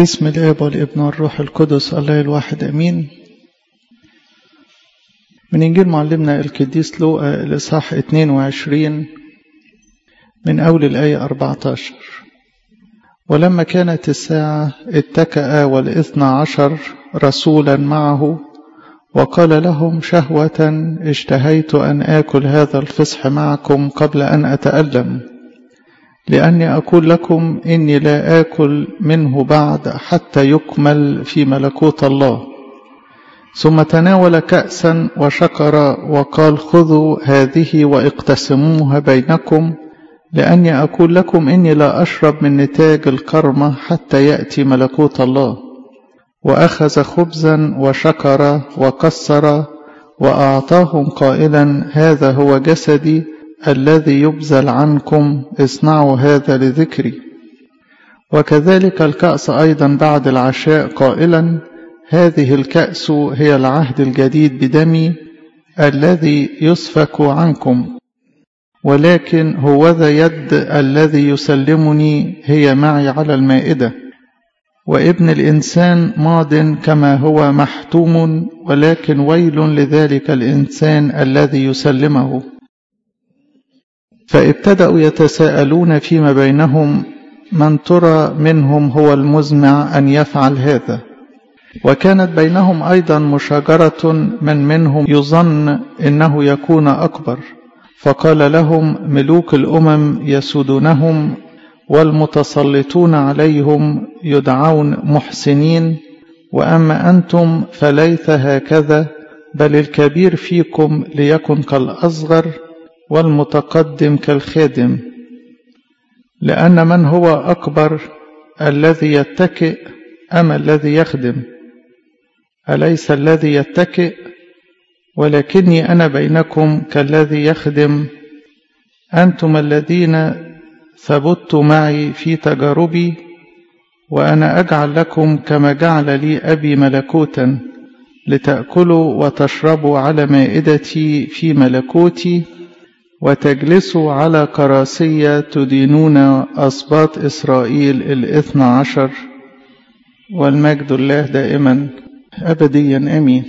بسم الاب والابن والروح القدس الله الواحد امين من انجيل معلمنا القديس لوقا الاصحاح 22 من اول الايه 14 ولما كانت الساعه اتكأ والاثنى عشر رسولا معه وقال لهم شهوة اشتهيت أن آكل هذا الفصح معكم قبل أن أتألم لأني أقول لكم إني لا آكل منه بعد حتى يكمل في ملكوت الله ثم تناول كأسا وشكر وقال خذوا هذه واقتسموها بينكم لأني أقول لكم إني لا أشرب من نتاج الكرمة حتى يأتي ملكوت الله وأخذ خبزا وشكر وكسر وأعطاهم قائلا هذا هو جسدي الذي يبذل عنكم اصنعوا هذا لذكري وكذلك الكأس أيضا بعد العشاء قائلا هذه الكأس هي العهد الجديد بدمي الذي يسفك عنكم ولكن هوذا يد الذي يسلمني هي معي على المائدة وابن الإنسان ماض كما هو محتوم ولكن ويل لذلك الإنسان الذي يسلمه فابتدأوا يتساءلون فيما بينهم من ترى منهم هو المزمع أن يفعل هذا وكانت بينهم أيضا مشاجرة من منهم يظن إنه يكون أكبر فقال لهم ملوك الأمم يسودونهم والمتسلطون عليهم يدعون محسنين وأما أنتم فليس هكذا بل الكبير فيكم ليكن كالأصغر والمتقدم كالخادم لأن من هو أكبر الذي يتكئ أم الذي يخدم أليس الذي يتكئ ولكني أنا بينكم كالذي يخدم أنتم الذين ثبتوا معي في تجاربي وأنا أجعل لكم كما جعل لي أبي ملكوتا لتأكلوا وتشربوا على مائدتي في ملكوتي وتجلسوا على كراسية تدينون أسباط إسرائيل الاثنى عشر والمجد الله دائما أبديا أمين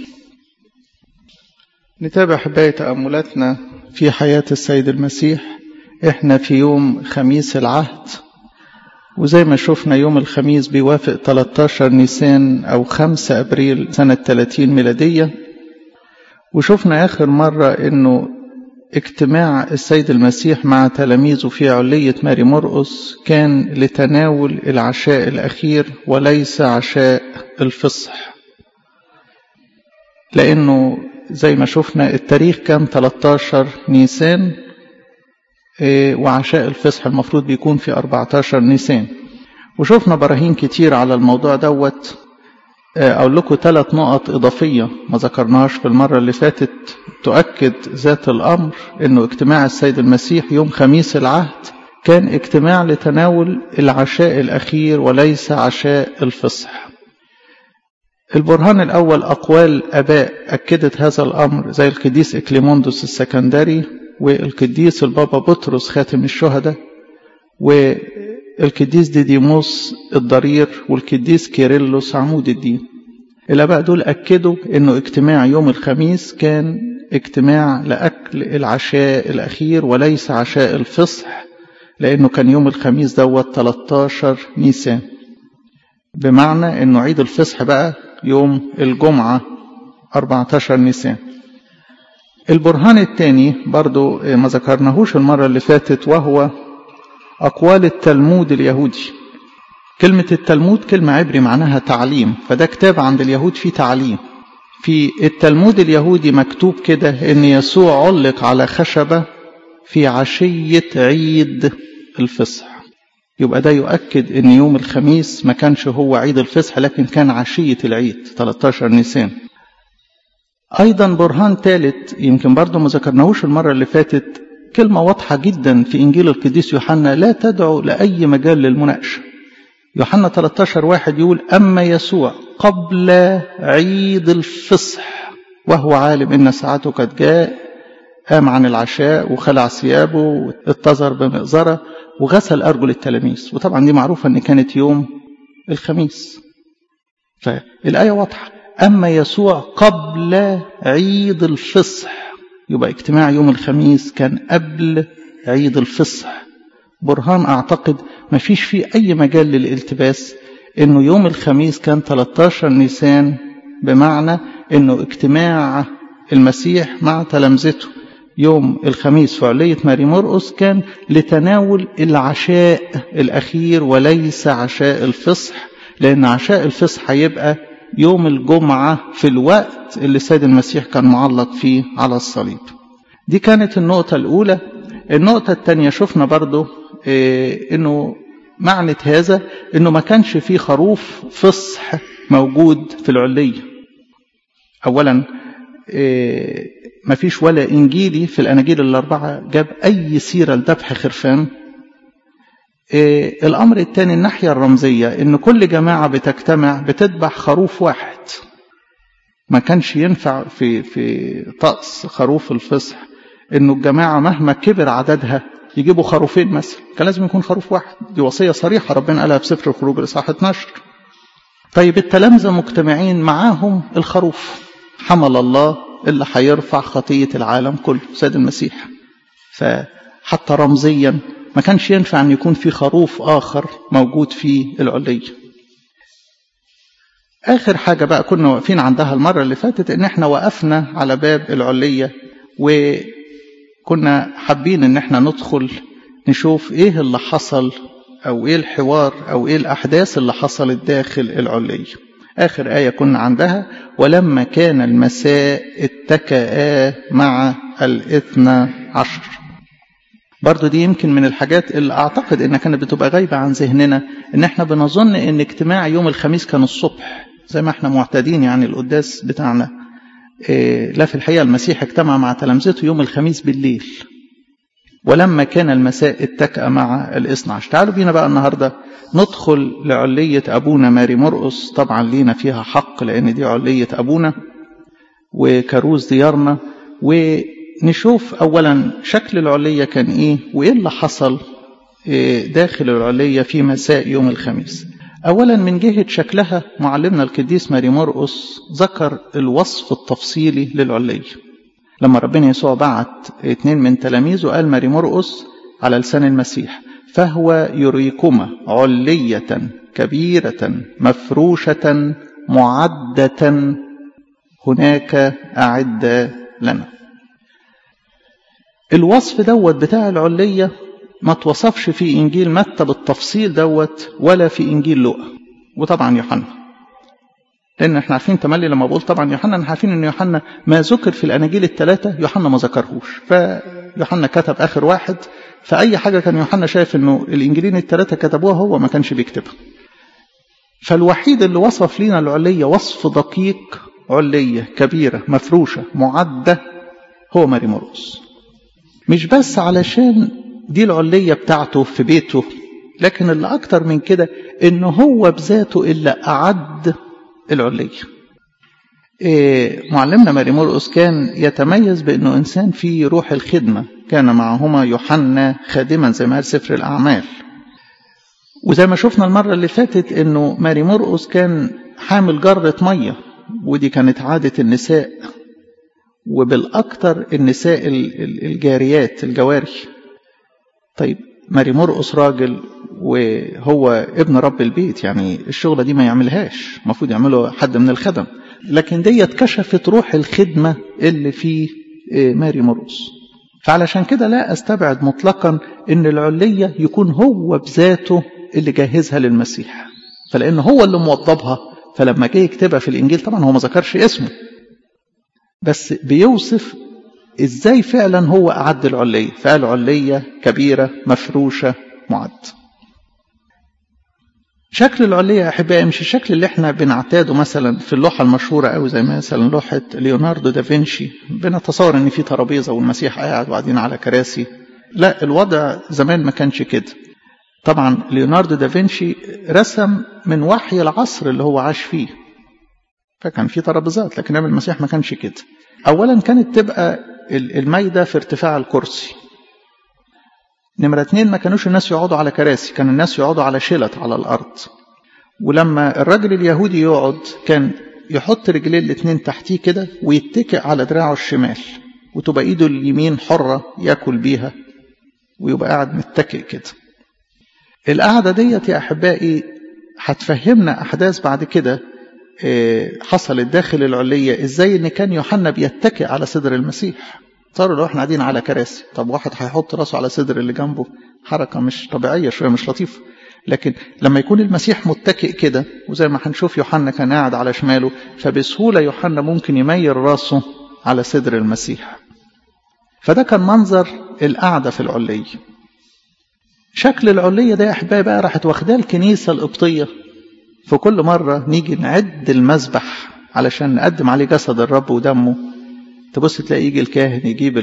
نتابع حباية تأملاتنا في حياة السيد المسيح احنا في يوم خميس العهد وزي ما شفنا يوم الخميس بيوافق 13 نيسان أو 5 أبريل سنة 30 ميلادية وشفنا آخر مرة إنه اجتماع السيد المسيح مع تلاميذه في علية ماري مرقس كان لتناول العشاء الأخير وليس عشاء الفصح لأنه زي ما شفنا التاريخ كان 13 نيسان وعشاء الفصح المفروض بيكون في 14 نيسان وشفنا براهين كتير على الموضوع دوت أقول لكم ثلاث نقط إضافية ما ذكرناهاش في المرة اللي فاتت تؤكد ذات الأمر إنه اجتماع السيد المسيح يوم خميس العهد كان اجتماع لتناول العشاء الأخير وليس عشاء الفصح البرهان الأول أقوال أباء أكدت هذا الأمر زي القديس إكليموندوس السكندري والقديس البابا بطرس خاتم الشهداء والقديس ديديموس الضرير والقديس كيرلس عمود الدين الآباء دول أكدوا إنه اجتماع يوم الخميس كان اجتماع لأكل العشاء الأخير وليس عشاء الفصح لأنه كان يوم الخميس دوت 13 نيسان بمعنى إنه عيد الفصح بقى يوم الجمعة 14 نيسان البرهان الثاني برضو ما ذكرناهوش المرة اللي فاتت وهو أقوال التلمود اليهودي كلمة التلمود كلمة عبري معناها تعليم فده كتاب عند اليهود فيه تعليم في التلمود اليهودي مكتوب كده ان يسوع علق على خشبة في عشية عيد الفصح يبقى ده يؤكد ان يوم الخميس ما كانش هو عيد الفصح لكن كان عشية العيد 13 نيسان أيضا برهان ثالث يمكن برضه ما ذكرناهوش المرة اللي فاتت كلمة واضحة جدا في إنجيل القديس يوحنا لا تدعو لأي مجال للمناقشة يوحنا 13 واحد يقول أما يسوع قبل عيد الفصح وهو عالم إن ساعته قد جاء قام عن العشاء وخلع ثيابه واتزر بمئزرة وغسل أرجل التلاميذ وطبعا دي معروفة أن كانت يوم الخميس فالآية واضحة أما يسوع قبل عيد الفصح يبقى اجتماع يوم الخميس كان قبل عيد الفصح برهان أعتقد ما فيش فيه أي مجال للالتباس إنه يوم الخميس كان 13 نيسان بمعنى إنه اجتماع المسيح مع تلامذته يوم الخميس في علية ماري مرقس كان لتناول العشاء الأخير وليس عشاء الفصح لأن عشاء الفصح هيبقى يوم الجمعة في الوقت اللي سيد المسيح كان معلق فيه على الصليب دي كانت النقطة الأولى النقطة الثانية شفنا برضو إيه إنه معنى هذا إنه ما كانش فيه خروف فصح موجود في العلية أولا إيه ما فيش ولا إنجيلي في الأناجيل الأربعة جاب أي سيرة لذبح خرفان إيه الأمر الثاني الناحية الرمزية إن كل جماعة بتجتمع بتذبح خروف واحد ما كانش ينفع في في طقس خروف الفصح إنه الجماعة مهما كبر عددها يجيبوا خروفين مثلا كان لازم يكون خروف واحد دي وصية صريحة ربنا قالها في سفر الخروج الإصحاح 12 طيب التلامذة مجتمعين معاهم الخروف حمل الله اللي هيرفع خطية العالم كله سيد المسيح فحتى رمزيا ما كانش ينفع أن يكون في خروف آخر موجود في العلية آخر حاجة بقى كنا واقفين عندها المرة اللي فاتت إن إحنا وقفنا على باب العلية وكنا حابين إن إحنا ندخل نشوف إيه اللي حصل أو إيه الحوار أو إيه الأحداث اللي حصلت داخل العلية آخر آية كنا عندها ولما كان المساء اتكآ مع الاثنى عشر برضو دي يمكن من الحاجات اللي أعتقد إنها كانت بتبقى غايبة عن ذهننا إن إحنا بنظن إن اجتماع يوم الخميس كان الصبح زي ما إحنا معتادين يعني القداس بتاعنا إيه لا في الحقيقة المسيح اجتمع مع تلامذته يوم الخميس بالليل ولما كان المساء اتكأ مع الاثنى عشر تعالوا بينا بقى النهاردة ندخل لعلية أبونا ماري مرقس طبعا لينا فيها حق لأن دي علية أبونا وكروز ديارنا ونشوف أولا شكل العلية كان إيه وإيه اللي حصل داخل العلية في مساء يوم الخميس أولا من جهة شكلها معلمنا القديس ماري مرقس ذكر الوصف التفصيلي للعلية لما ربنا يسوع بعت اتنين من تلاميذه قال ماري مرقس على لسان المسيح فهو يريكما علية كبيرة مفروشة معدة هناك أعد لنا الوصف دوت بتاع العلية ما توصفش في إنجيل متى بالتفصيل دوت ولا في إنجيل لوقا وطبعا يوحنا لأن احنا عارفين تملي لما بقول طبعا يوحنا احنا عارفين ان يوحنا ما ذكر في الأناجيل الثلاثة يوحنا ما ذكرهوش فيوحنا كتب آخر واحد فأي حاجة كان يوحنا شايف انه الإنجيلين الثلاثة كتبوها هو ما كانش بيكتبها فالوحيد اللي وصف لنا العلية وصف دقيق علية كبيرة مفروشة معدة هو ماري مرقس مش بس علشان دي العلية بتاعته في بيته لكن اللي أكتر من كده إنه هو بذاته اللي أعد العلية إيه معلمنا ماري مرقس كان يتميز بأنه إنسان فيه روح الخدمة كان معهما يوحنا خادما زي ما قال سفر الأعمال وزي ما شفنا المرة اللي فاتت إنه ماري مرقس كان حامل جرة مية ودي كانت عادة النساء وبالأكثر النساء الجاريات الجواري طيب ماري مرقس راجل وهو ابن رب البيت يعني الشغلة دي ما يعملهاش المفروض يعمله حد من الخدم لكن دي كشفت روح الخدمة اللي في ماري مرقس فعلشان كده لا استبعد مطلقا ان العلية يكون هو بذاته اللي جهزها للمسيح فلان هو اللي موضبها فلما جه يكتبها في الانجيل طبعا هو ما ذكرش اسمه بس بيوصف ازاي فعلا هو اعد العليه فقال عليه كبيره مفروشه معد شكل العلية يا أحبائي مش الشكل اللي احنا بنعتاده مثلا في اللوحة المشهورة أوي زي مثلا لوحة ليوناردو دافنشي بنتصور إن في ترابيزة والمسيح قاعد وقاعدين على كراسي لا الوضع زمان ما كانش كده طبعا ليوناردو دافنشي رسم من وحي العصر اللي هو عاش فيه فكان في ترابيزات لكن المسيح ما كانش كده أولا كانت تبقى المايدة في ارتفاع الكرسي نمرة اتنين ما كانوش الناس يقعدوا على كراسي كان الناس يقعدوا على شلت على الأرض ولما الراجل اليهودي يقعد كان يحط رجليه الاتنين تحتيه كده ويتكئ على دراعه الشمال وتبقى ايده اليمين حرة ياكل بيها ويبقى قاعد متكئ كده القعدة ديت يا أحبائي هتفهمنا أحداث بعد كده حصلت داخل العلية ازاي ان كان يوحنا بيتكئ على صدر المسيح صاروا لو احنا قاعدين على كراسي طب واحد هيحط راسه على صدر اللي جنبه حركة مش طبيعية شوية مش لطيفة لكن لما يكون المسيح متكئ كده وزي ما هنشوف يوحنا كان قاعد على شماله فبسهولة يوحنا ممكن يميل راسه على صدر المسيح فده كان منظر القعدة في العلية شكل العلية ده يا أحبائي بقى راحت واخداه الكنيسة القبطية في كل مرة نيجي نعد المذبح علشان نقدم عليه جسد الرب ودمه تبص تلاقي يجي الكاهن يجيب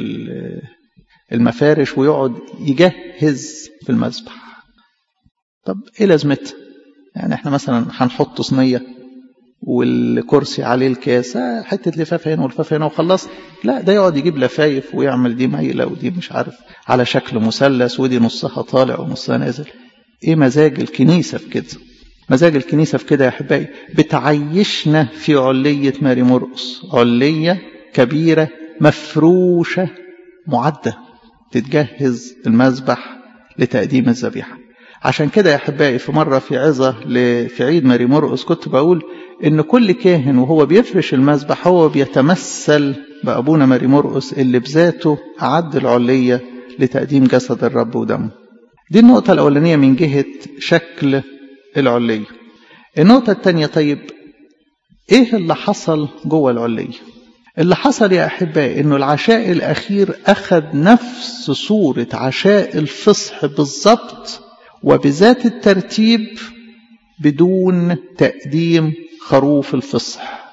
المفارش ويقعد يجهز في المذبح طب ايه لازمتها يعني احنا مثلا هنحط صينيه والكرسي عليه الكاس حته لفافه هنا ولفافه هنا وخلص لا ده يقعد يجيب لفايف ويعمل دي مايله ودي مش عارف على شكل مثلث ودي نصها طالع ونصها نازل ايه مزاج الكنيسه في كده مزاج الكنيسه في كده يا احبائي بتعيشنا في عليه ماري مرقس عليه كبيره مفروشه معده تتجهز المذبح لتقديم الذبيحه عشان كده يا احبائي في مره في عظه في عيد ماري مرقس كنت بقول ان كل كاهن وهو بيفرش المذبح هو بيتمثل بابونا ماري مرقس اللي بذاته اعد العليه لتقديم جسد الرب ودمه دي النقطه الاولانيه من جهه شكل العليه النقطه الثانيه طيب ايه اللي حصل جوه العليه اللي حصل يا احبائي انه العشاء الاخير اخذ نفس صوره عشاء الفصح بالظبط وبذات الترتيب بدون تقديم خروف الفصح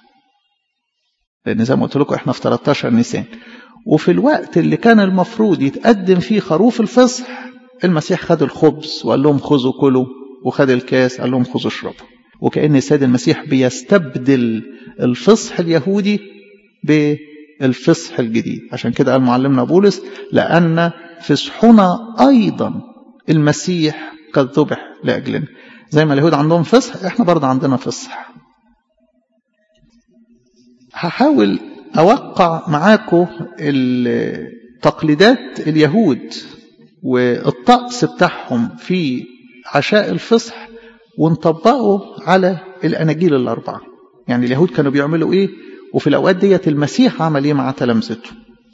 لان زي ما قلت لكم احنا في 13 نيسان وفي الوقت اللي كان المفروض يتقدم فيه خروف الفصح المسيح خد الخبز وقال لهم خذوا كلوا وخد الكاس قال لهم خذوا اشربوا وكأن السيد المسيح بيستبدل الفصح اليهودي بالفصح الجديد عشان كده قال معلمنا بولس لأن فصحنا أيضا المسيح قد ذبح لأجلنا زي ما اليهود عندهم فصح احنا برضه عندنا فصح هحاول أوقع معاكم تقليدات اليهود والطقس بتاعهم في عشاء الفصح ونطبقه على الأناجيل الأربعة يعني اليهود كانوا بيعملوا إيه وفي الأوقات ديت المسيح عمل إيه مع تلامذته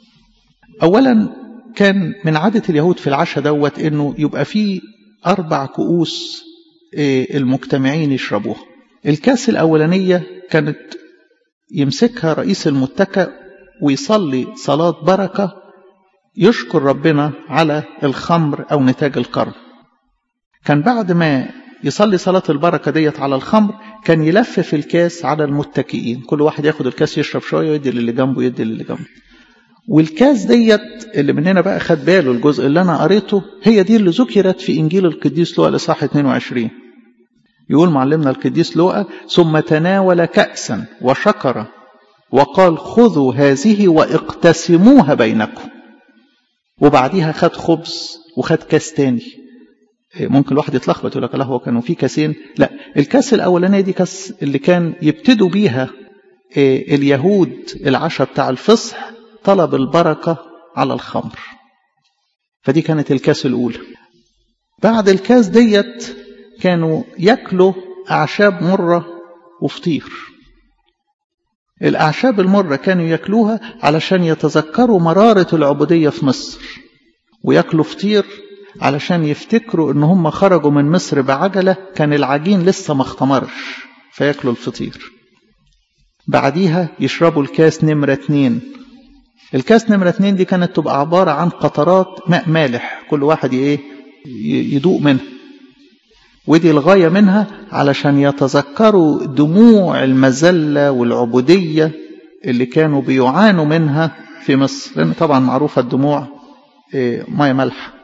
أولا كان من عادة اليهود في العشاء دوت إنه يبقى فيه أربع كؤوس المجتمعين يشربوها الكاس الأولانية كانت يمسكها رئيس المتكأ ويصلي صلاة بركة يشكر ربنا على الخمر أو نتاج الكرم كان بعد ما يصلي صلاة البركة ديت على الخمر كان يلفف الكاس على المتكئين كل واحد ياخد الكاس يشرب شوية ويدي للي جنبه يدي للي جنبه والكاس ديت اللي مننا بقى خد باله الجزء اللي انا قريته هي دي اللي ذكرت في انجيل القديس لوقا الاصحاح 22 يقول معلمنا القديس لوقا ثم تناول كأسا وشكر وقال خذوا هذه واقتسموها بينكم وبعديها خد خبز وخد كاس تاني ممكن الواحد يتلخبط يقول لك لا هو كانوا في كاسين لا الكاس الاولانيه دي كاس اللي كان يبتدوا بيها اليهود العشاء بتاع الفصح طلب البركه على الخمر فدي كانت الكاس الاولى بعد الكاس ديت كانوا ياكلوا اعشاب مره وفطير الاعشاب المره كانوا ياكلوها علشان يتذكروا مراره العبوديه في مصر وياكلوا فطير علشان يفتكروا ان هم خرجوا من مصر بعجله كان العجين لسه ما اختمرش فياكلوا الفطير بعديها يشربوا الكاس نمرة اتنين الكاس نمرة اتنين دي كانت تبقى عبارة عن قطرات ماء مالح كل واحد ايه يدوق منها ودي الغاية منها علشان يتذكروا دموع المذلة والعبودية اللي كانوا بيعانوا منها في مصر لأن طبعا معروفة الدموع مية مالحة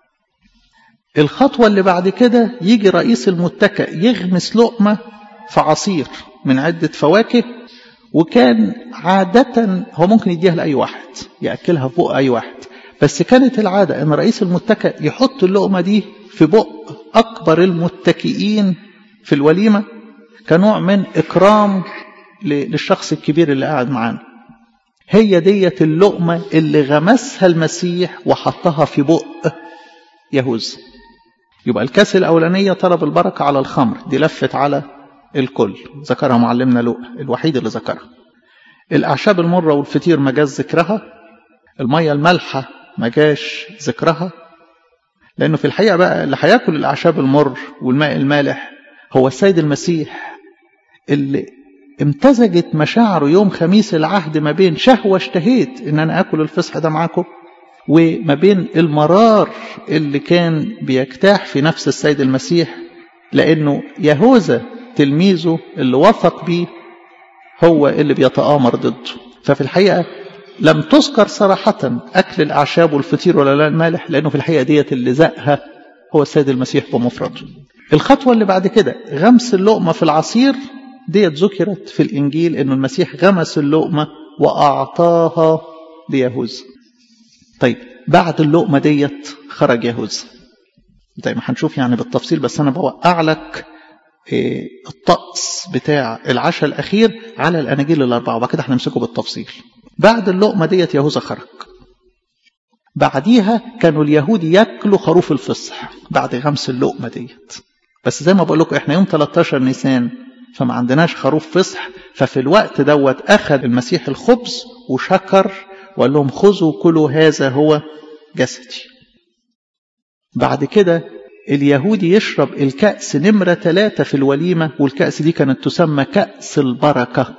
الخطوة اللي بعد كده يجي رئيس المتكأ يغمس لقمة في عصير من عدة فواكه وكان عادة هو ممكن يديها لأي واحد يأكلها في بق أي واحد بس كانت العادة أن رئيس المتكأ يحط اللقمة دي في بق أكبر المتكئين في الوليمة كنوع من إكرام للشخص الكبير اللي قاعد معانا هي ديت اللقمة اللي غمسها المسيح وحطها في بق يهوذا يبقى الكاس الأولانية طلب البركة على الخمر دي لفت على الكل ذكرها معلمنا لوقا الوحيد اللي ذكرها الأعشاب المرة والفطير ما جاش ذكرها المية المالحة ما جاش ذكرها لأنه في الحقيقة بقى اللي هياكل الأعشاب المر والماء المالح هو السيد المسيح اللي امتزجت مشاعره يوم خميس العهد ما بين شهوة اشتهيت ان انا اكل الفصح ده معاكم وما بين المرار اللي كان بيجتاح في نفس السيد المسيح لانه يهوذا تلميذه اللي وثق بيه هو اللي بيتآمر ضده ففي الحقيقة لم تذكر صراحة أكل الأعشاب والفطير ولا لا المالح لأنه في الحقيقة ديت اللي زقها هو السيد المسيح بمفرده الخطوة اللي بعد كده غمس اللقمة في العصير ديت ذكرت في الإنجيل أنه المسيح غمس اللقمة وأعطاها ليهوذا طيب بعد اللقمة ديت خرج يهوذا زي ما هنشوف يعني بالتفصيل بس أنا بوقع لك الطقس بتاع العشاء الأخير على الأناجيل الأربعة وبعد كده هنمسكه بالتفصيل بعد اللقمة ديت يهوذا خرج بعديها كانوا اليهود ياكلوا خروف الفصح بعد غمس اللقمة ديت بس زي ما بقول لكم احنا يوم 13 نيسان فما عندناش خروف فصح ففي الوقت دوت أخذ المسيح الخبز وشكر وقال لهم خذوا كلوا هذا هو جسدي بعد كده اليهودي يشرب الكأس نمرة ثلاثة في الوليمة والكأس دي كانت تسمى كأس البركة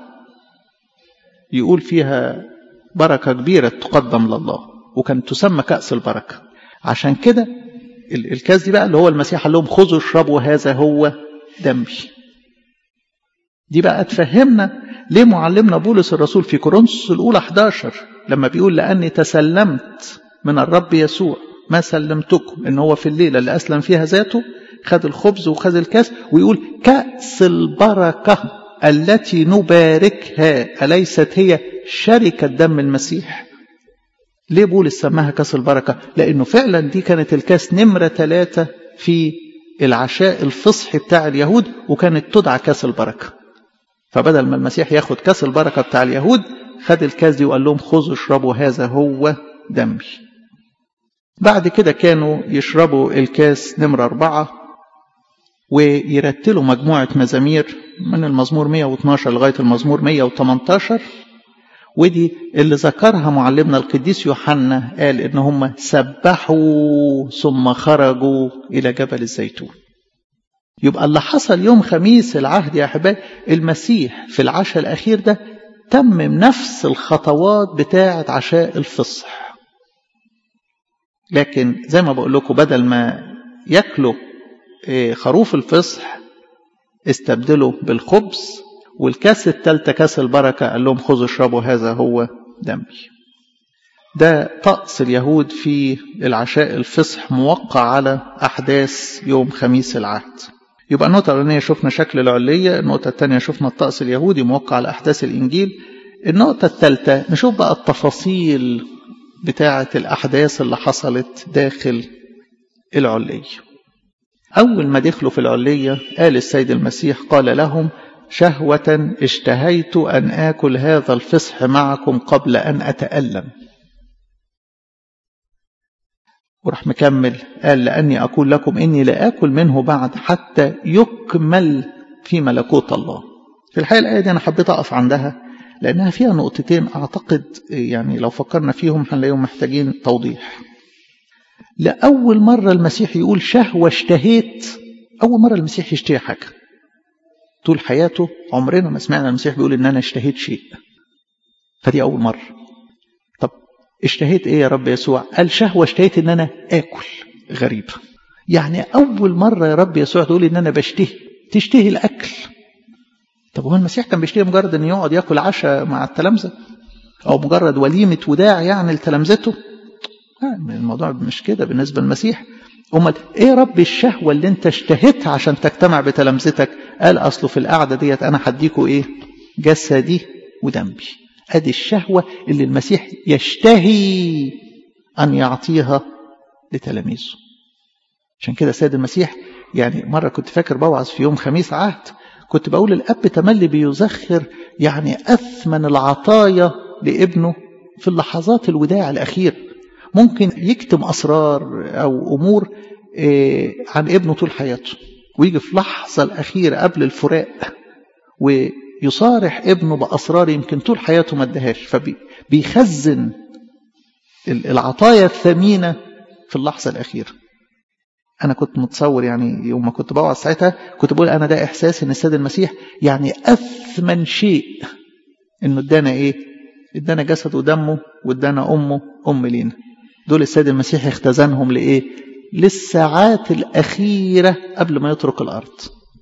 يقول فيها بركة كبيرة تقدم لله وكانت تسمى كأس البركة عشان كده الكاس دي بقى اللي هو المسيح قال لهم خذوا اشربوا هذا هو دمي دي بقى تفهمنا ليه معلمنا بولس الرسول في كورنثوس الأولى 11 لما بيقول لأني تسلمت من الرب يسوع ما سلمتكم إن هو في الليلة اللي أسلم فيها ذاته خد الخبز وخد الكاس ويقول كأس البركة التي نباركها أليست هي شركة دم المسيح ليه بولس سماها كاس البركة لأنه فعلا دي كانت الكاس نمرة ثلاثة في العشاء الفصحي بتاع اليهود وكانت تدعى كاس البركة فبدل ما المسيح ياخد كاس البركة بتاع اليهود خد الكاس دي وقال لهم خذوا اشربوا هذا هو دمي بعد كده كانوا يشربوا الكاس نمرة أربعة ويرتلوا مجموعة مزامير من المزمور 112 لغاية المزمور 118 ودي اللي ذكرها معلمنا القديس يوحنا قال إن هم سبحوا ثم خرجوا إلى جبل الزيتون يبقى اللي حصل يوم خميس العهد يا أحبائي المسيح في العشاء الأخير ده تمم نفس الخطوات بتاعة عشاء الفصح لكن زي ما بقول لكم بدل ما ياكلوا خروف الفصح استبدلوا بالخبز والكاس التالتة كاس البركة قال لهم خذوا اشربوا هذا هو دمي ده طقس اليهود في العشاء الفصح موقع على أحداث يوم خميس العهد يبقى النقطة الأولانية شفنا شكل العلية النقطة الثانية شفنا الطقس اليهودي موقع على أحداث الإنجيل النقطة الثالثة نشوف بقى التفاصيل بتاعة الأحداث اللي حصلت داخل العلية أول ما دخلوا في العلية قال السيد المسيح قال لهم شهوة اشتهيت أن آكل هذا الفصح معكم قبل أن أتألم وراح مكمل قال لأني أقول لكم إني لا آكل منه بعد حتى يكمل في ملكوت الله في الحقيقة الآية دي أنا حبيت أقف عندها لأنها فيها نقطتين أعتقد يعني لو فكرنا فيهم هنلاقيهم محتاجين توضيح لأول مرة المسيح يقول شهوة اشتهيت أول مرة المسيح يشتهي حاجة طول حياته عمرنا ما سمعنا المسيح بيقول إن أنا اشتهيت شيء فدي أول مرة طب اشتهيت إيه يا رب يسوع قال شهوة اشتهيت إن أنا آكل غريبة يعني أول مرة يا رب يسوع تقول إن أنا بشتهي تشتهي الأكل طب هو المسيح كان بيشتهي مجرد إن يقعد ياكل عشاء مع التلامذة أو مجرد وليمة وداع يعني لتلامذته الموضوع مش كده بالنسبة للمسيح أمال إيه رب الشهوة اللي أنت اشتهيتها عشان تجتمع بتلامذتك قال أصله في القعدة ديت أنا هديكوا إيه جسدي ودمي أدي الشهوة اللي المسيح يشتهي أن يعطيها لتلاميذه عشان كده سيد المسيح يعني مرة كنت فاكر بوعظ في يوم خميس عهد كنت بقول الأب تملي بيزخر يعني أثمن العطايا لابنه في اللحظات الوداع الأخير ممكن يكتم أسرار أو أمور عن ابنه طول حياته ويجي في لحظة الأخيرة قبل الفراق ويصارح ابنه بأسرار يمكن طول حياته ما ادهاش فبيخزن العطايا الثمينة في اللحظة الأخيرة أنا كنت متصور يعني يوم ما كنت بوعظ ساعتها كنت بقول أنا ده إحساس إن السيد المسيح يعني أثمن شيء إنه إدانا إيه؟ إدانا جسد ودمه وإدانا أمه أم لينا دول السيد المسيح اختزنهم لإيه؟ للساعات الأخيرة قبل ما يترك الأرض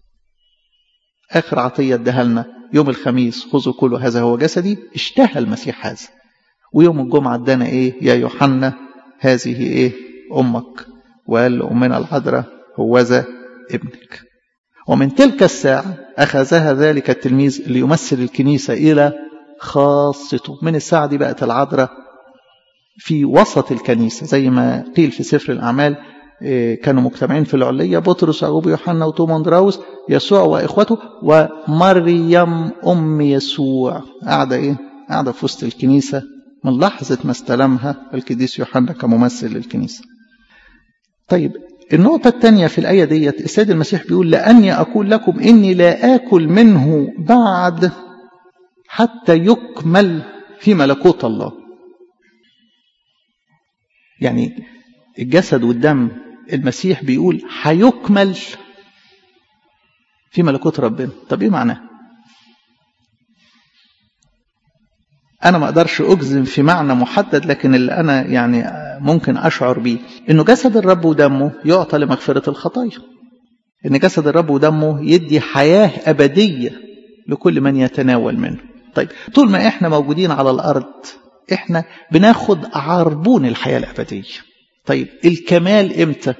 آخر عطية اداها لنا يوم الخميس خذوا كلوا هذا هو جسدي اشتهى المسيح هذا ويوم الجمعة ادانا إيه يا يوحنا هذه إيه أمك وقال لأمنا العذراء هوذا ابنك ومن تلك الساعة أخذها ذلك التلميذ اللي يمثل الكنيسة إلى خاصته من الساعة دي بقت العذراء في وسط الكنيسة زي ما قيل في سفر الأعمال كانوا مجتمعين في العلية بطرس أبو يوحنا وتوما اندراوس يسوع وإخوته ومريم أم يسوع قاعدة إيه؟ قاعدة في وسط الكنيسة من لحظة ما استلمها القديس يوحنا كممثل للكنيسة طيب النقطة الثانية في الآية ديت السيد المسيح بيقول لأني أقول لكم إني لا آكل منه بعد حتى يكمل في ملكوت الله يعني الجسد والدم المسيح بيقول هيكمل في ملكوت ربنا طب ايه معناه انا ما اقدرش اجزم في معنى محدد لكن اللي انا يعني ممكن اشعر بيه انه جسد الرب ودمه يعطى لمغفره الخطايا ان جسد الرب ودمه يدي حياه ابديه لكل من يتناول منه طيب طول ما احنا موجودين على الارض احنا بناخد عربون الحياه الابديه طيب الكمال امتى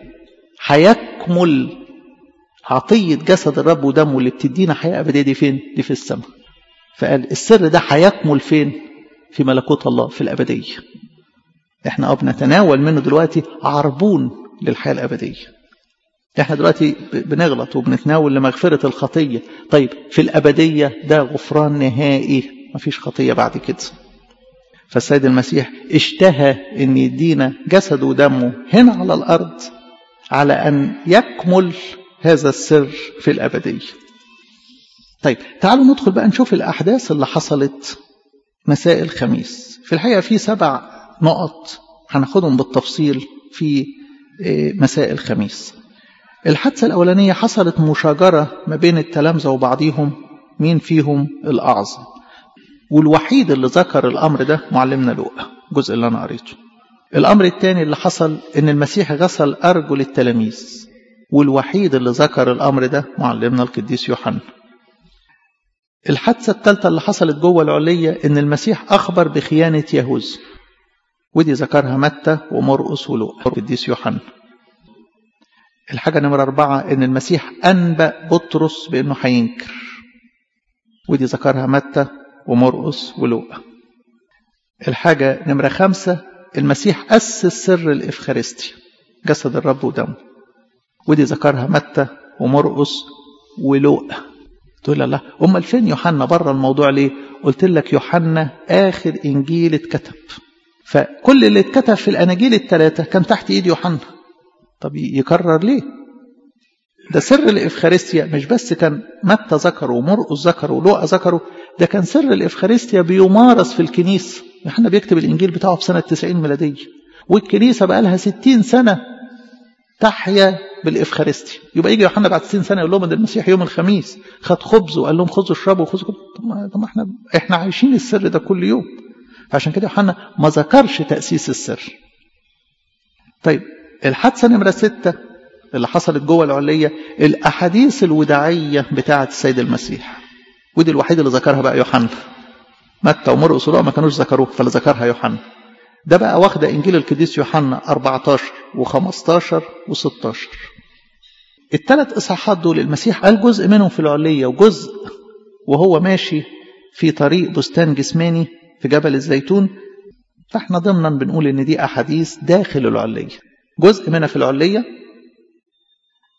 هيكمل عطيه جسد الرب ودمه اللي بتدينا حياه ابديه دي فين دي في السماء فقال السر ده هيكمل فين في ملكوت الله في الابديه احنا اه بنتناول منه دلوقتي عربون للحياه الابديه احنا دلوقتي بنغلط وبنتناول لمغفره الخطيه طيب في الابديه ده غفران نهائي مفيش خطيه بعد كده فالسيد المسيح اشتهى ان يدينا جسده ودمه هنا على الارض على ان يكمل هذا السر في الابديه طيب تعالوا ندخل بقى نشوف الاحداث اللي حصلت مساء الخميس في الحقيقه في سبع نقط هناخدهم بالتفصيل في مساء الخميس الحادثه الاولانيه حصلت مشاجره ما بين التلامذه وبعضهم مين فيهم الاعظم والوحيد اللي ذكر الأمر ده معلمنا لوقا الجزء اللي أنا قريته الأمر الثاني اللي حصل إن المسيح غسل أرجل التلاميذ والوحيد اللي ذكر الأمر ده معلمنا القديس يوحنا الحادثة الثالثة اللي حصلت جوه العلية إن المسيح أخبر بخيانة يهوذا ودي ذكرها متى ومرقس ولوقا القديس يوحنا الحاجة نمرة أربعة إن المسيح أنبأ بطرس بإنه هينكر ودي ذكرها متى ومرقس ولوقا الحاجة نمرة خمسة المسيح أسس سر الإفخارستيا جسد الرب ودمه ودي ذكرها متى ومرقس ولوقا تقول الله أمال فين يوحنا بره الموضوع ليه قلت لك يوحنا آخر إنجيل اتكتب فكل اللي اتكتب في الأناجيل الثلاثة كان تحت إيد يوحنا طب يكرر ليه ده سر الإفخارستيا مش بس كان متى ذكره ومرقس ذكره ولوقا ذكره ده كان سر الإفخارستيا بيمارس في الكنيسة احنا بيكتب الإنجيل بتاعه في سنة 90 ميلادية والكنيسة بقى لها 60 سنة تحيا بالإفخارستيا يبقى يجي يوحنا بعد 60 سنة يقول لهم ان المسيح يوم الخميس خد خبز وقال لهم خذوا اشربوا خذوا طب ما احنا احنا عايشين السر ده كل يوم فعشان كده يوحنا ما ذكرش تأسيس السر طيب الحادثة نمرة ستة اللي حصلت جوه العلية الأحاديث الوداعية بتاعة السيد المسيح ودي الوحيد اللي ذكرها بقى يوحنا متى ومرقس ولوقا ما كانوش ذكروه فاللي ذكرها يوحنا ده بقى واخدة إنجيل القديس يوحنا 14 و15 و16 الثلاث إصحاحات دول المسيح قال جزء منهم في العلية وجزء وهو ماشي في طريق بستان جسماني في جبل الزيتون فاحنا ضمنا بنقول ان دي احاديث داخل العليه جزء منها في العليه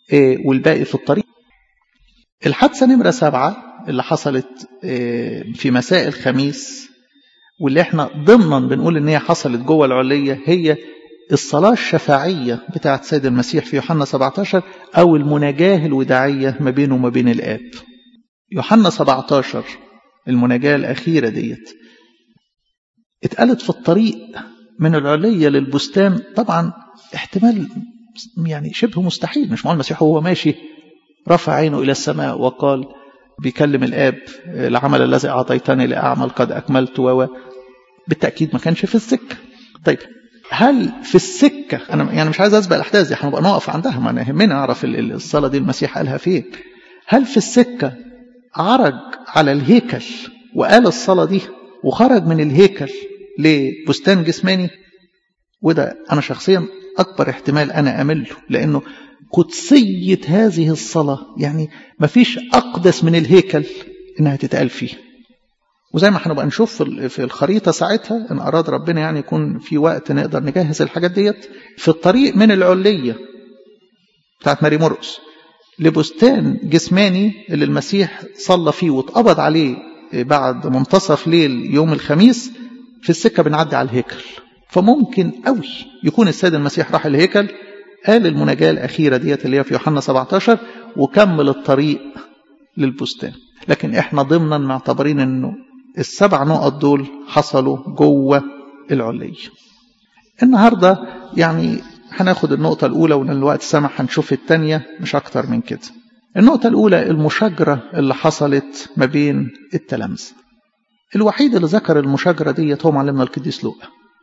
والباقي في الطريق الحادثة نمرة سبعة اللي حصلت في مساء الخميس واللي احنا ضمنا بنقول ان هي حصلت جوه العلية هي الصلاة الشفاعية بتاعت سيد المسيح في يوحنا 17 أو المناجاة الوداعية ما بينه وما بين الآب يوحنا 17 المناجاة الأخيرة ديت اتقالت في الطريق من العلية للبستان طبعا احتمال يعني شبه مستحيل مش معقول المسيح وهو ماشي رفع عينه إلى السماء وقال بيكلم الآب العمل الذي أعطيتني لأعمل قد أكملت و بالتأكيد ما كانش في السكة طيب هل في السكة أنا يعني مش عايز أسبق الأحداث دي هنبقى نقف عندها ما يهمنا أعرف الصلاة دي المسيح قالها فين هل في السكة عرج على الهيكل وقال الصلاة دي وخرج من الهيكل لبستان جسماني وده أنا شخصيا أكبر احتمال أنا أمله لأنه قدسية هذه الصلاة يعني مفيش أقدس من الهيكل إنها تتقال فيه وزي ما هنبقى نشوف في الخريطة ساعتها إن أراد ربنا يعني يكون في وقت نقدر نجهز الحاجات ديت في الطريق من العلية بتاعت ماري مرقس لبستان جسماني اللي المسيح صلى فيه واتقبض عليه بعد منتصف ليل يوم الخميس في السكة بنعدي على الهيكل فممكن قوي يكون السيد المسيح راح الهيكل قال المناجاة الأخيرة ديت اللي هي في يوحنا 17 وكمل الطريق للبستان لكن احنا ضمنا معتبرين انه السبع نقط دول حصلوا جوه العلية النهاردة يعني هناخد النقطة الأولى وإن الوقت سمح هنشوف الثانية مش أكتر من كده النقطة الأولى المشاجرة اللي حصلت ما بين التلامذة الوحيد اللي ذكر المشاجرة ديت هو معلمنا القديس لوقا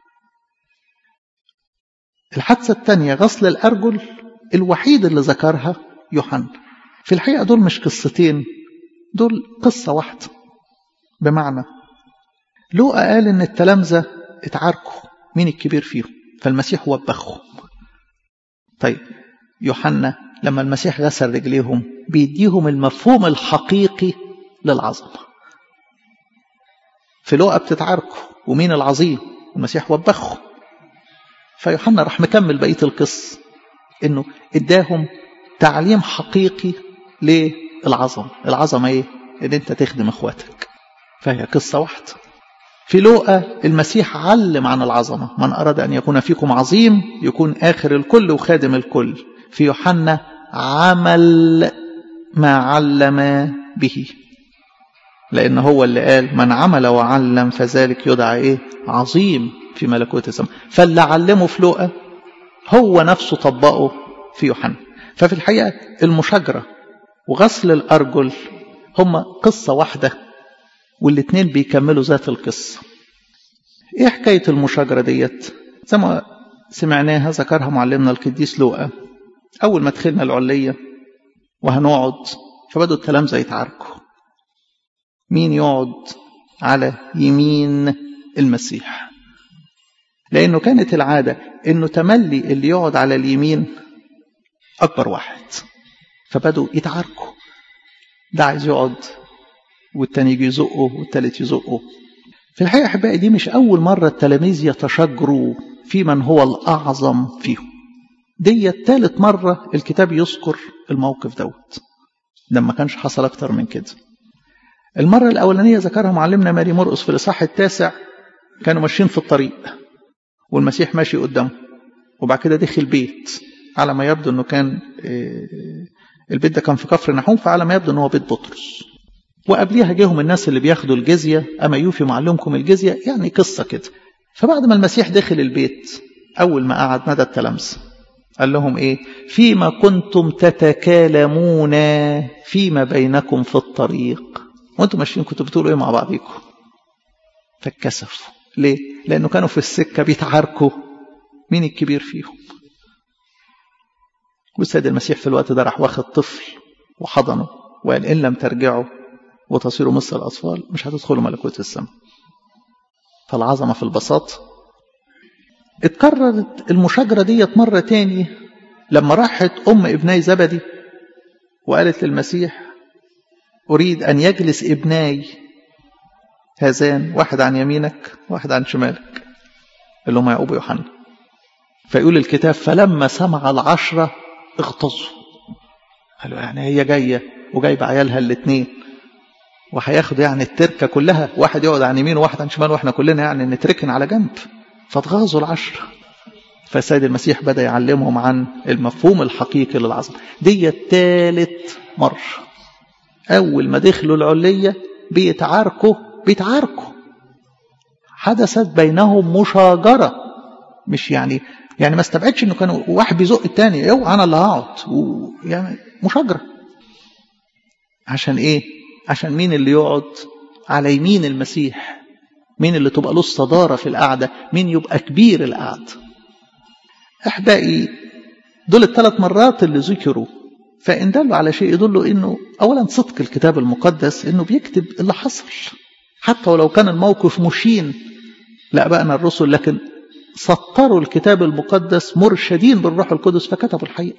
الحادثة الثانية غسل الأرجل الوحيد اللي ذكرها يوحنا في الحقيقة دول مش قصتين دول قصة واحدة بمعنى لوقا قال إن التلامذة اتعاركوا مين الكبير فيهم فالمسيح وبخهم طيب يوحنا لما المسيح غسل رجليهم بيديهم المفهوم الحقيقي للعظمة في لوقا بتتعاركوا ومين العظيم المسيح وبخهم فيوحنا راح مكمل بقية القصة انه اداهم تعليم حقيقي للعظمة العظمة ايه ان انت تخدم اخواتك فهي قصة واحدة في لوقا المسيح علم عن العظمة من أراد أن يكون فيكم عظيم يكون آخر الكل وخادم الكل في يوحنا عمل ما علم به لأن هو اللي قال من عمل وعلم فذلك يدعى إيه عظيم في ملكوت السماء فاللي علمه في لوقا هو نفسه طبقه في يوحنا ففي الحقيقة المشاجرة وغسل الأرجل هما قصة واحدة والاتنين بيكملوا ذات القصة ايه حكاية المشاجرة ديت زي ما سمعناها ذكرها معلمنا القديس لوقا أول ما دخلنا العلية وهنقعد فبدوا التلامذة يتعاركوا مين يقعد على يمين المسيح لأنه كانت العادة أنه تملي اللي يقعد على اليمين أكبر واحد فبدوا يتعاركوا ده عايز يقعد والتاني يجي يزقه والتالت يزقه في الحقيقة أحبائي دي مش أول مرة التلاميذ يتشاجروا في من هو الأعظم فيهم دي تالت مرة الكتاب يذكر الموقف دوت ده ما كانش حصل أكتر من كده المرة الأولانية ذكرها معلمنا ماري مرقس في الإصحاح التاسع كانوا ماشيين في الطريق والمسيح ماشي قدامه وبعد كده دخل بيت على ما يبدو انه كان البيت ده كان في كفر نحوم فعلى ما يبدو انه هو بيت بطرس وقبليها جيهم الناس اللي بياخدوا الجزية أما يوفي معلمكم الجزية يعني قصة كده فبعد ما المسيح دخل البيت أول ما قعد مدى التلامذة قال لهم إيه فيما كنتم تتكالمون فيما بينكم في الطريق وانتم ماشيين كنتوا بتقولوا إيه مع بعضيكم فاتكسفوا ليه لأنه كانوا في السكة بيتعاركوا مين الكبير فيهم والسيد المسيح في الوقت ده راح واخد طفل وحضنه وقال إن لم ترجعوا وتصيروا مثل الأطفال مش هتدخلوا ملكوت السماء فالعظمة في البساطة اتكررت المشاجرة ديت مرة تاني لما راحت أم ابني زبدي وقالت للمسيح أريد أن يجلس ابناي هذان واحد عن يمينك واحد عن شمالك اللي هم يعقوب ويوحنا فيقول الكتاب فلما سمع العشرة اغتظوا قالوا يعني هي جاية وجايبة عيالها الاثنين وهياخدوا يعني التركة كلها واحد يقعد عن يمين وواحد عن شمال واحنا كلنا يعني نتركن على جنب فاتغاظوا العشرة فالسيد المسيح بدأ يعلمهم عن المفهوم الحقيقي للعظمة دي ثالث مرة أول ما دخلوا العلية بيتعاركوا بيتعاركوا حدثت بينهم مشاجرة مش يعني يعني ما استبعدش انه كانوا واحد بيزق التاني اوعى انا اللي هقعد يعني مشاجرة عشان ايه عشان مين اللي يقعد على يمين المسيح مين اللي تبقى له الصدارة في القعدة مين يبقى كبير القعدة أحبائي دول الثلاث مرات اللي ذكروا فإن دلوا على شيء يدل إنه أولا صدق الكتاب المقدس إنه بيكتب اللي حصل حتى ولو كان الموقف مشين لأبائنا الرسل لكن سطروا الكتاب المقدس مرشدين بالروح القدس فكتبوا الحقيقة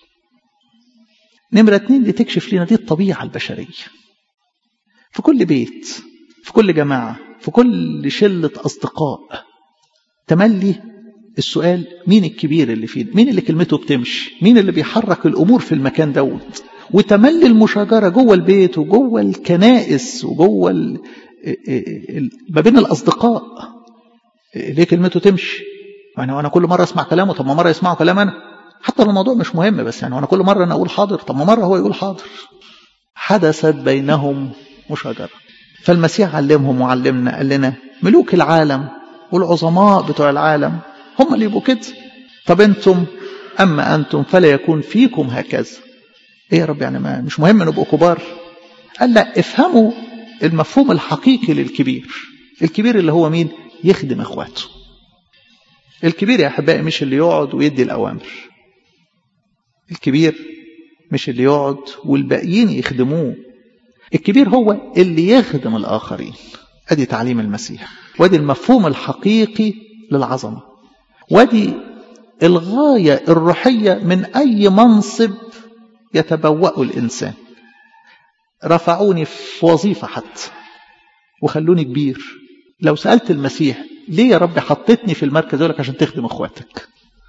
نمرة اتنين دي تكشف لنا دي الطبيعة البشرية في كل بيت في كل جماعة في كل شلة أصدقاء تملي السؤال مين الكبير اللي فينا مين اللي كلمته بتمشي مين اللي بيحرك الأمور في المكان دوت وتملي المشاجرة جوه البيت وجوه الكنائس وجوه ما بين الأصدقاء ليه كلمته تمشي يعني وانا كل مره اسمع كلامه طب ما مره يسمعوا كلام انا حتى لو الموضوع مش مهم بس يعني وانا كل مره انا اقول حاضر طب ما مره هو يقول حاضر حدثت بينهم مشاجره فالمسيح علمهم وعلمنا قال لنا ملوك العالم والعظماء بتوع العالم هم اللي يبقوا كده طب انتم اما انتم فلا يكون فيكم هكذا ايه يا رب يعني ما مش مهم نبقوا كبار قال لا افهموا المفهوم الحقيقي للكبير الكبير اللي هو مين يخدم اخواته الكبير يا احبائي مش اللي يقعد ويدي الاوامر الكبير مش اللي يقعد والباقيين يخدموه الكبير هو اللي يخدم الاخرين ادي تعليم المسيح وادي المفهوم الحقيقي للعظمه وادي الغايه الروحيه من اي منصب يتبوأه الانسان رفعوني في وظيفه حتى وخلوني كبير لو سألت المسيح ليه يا رب حطيتني في المركز لك عشان تخدم اخواتك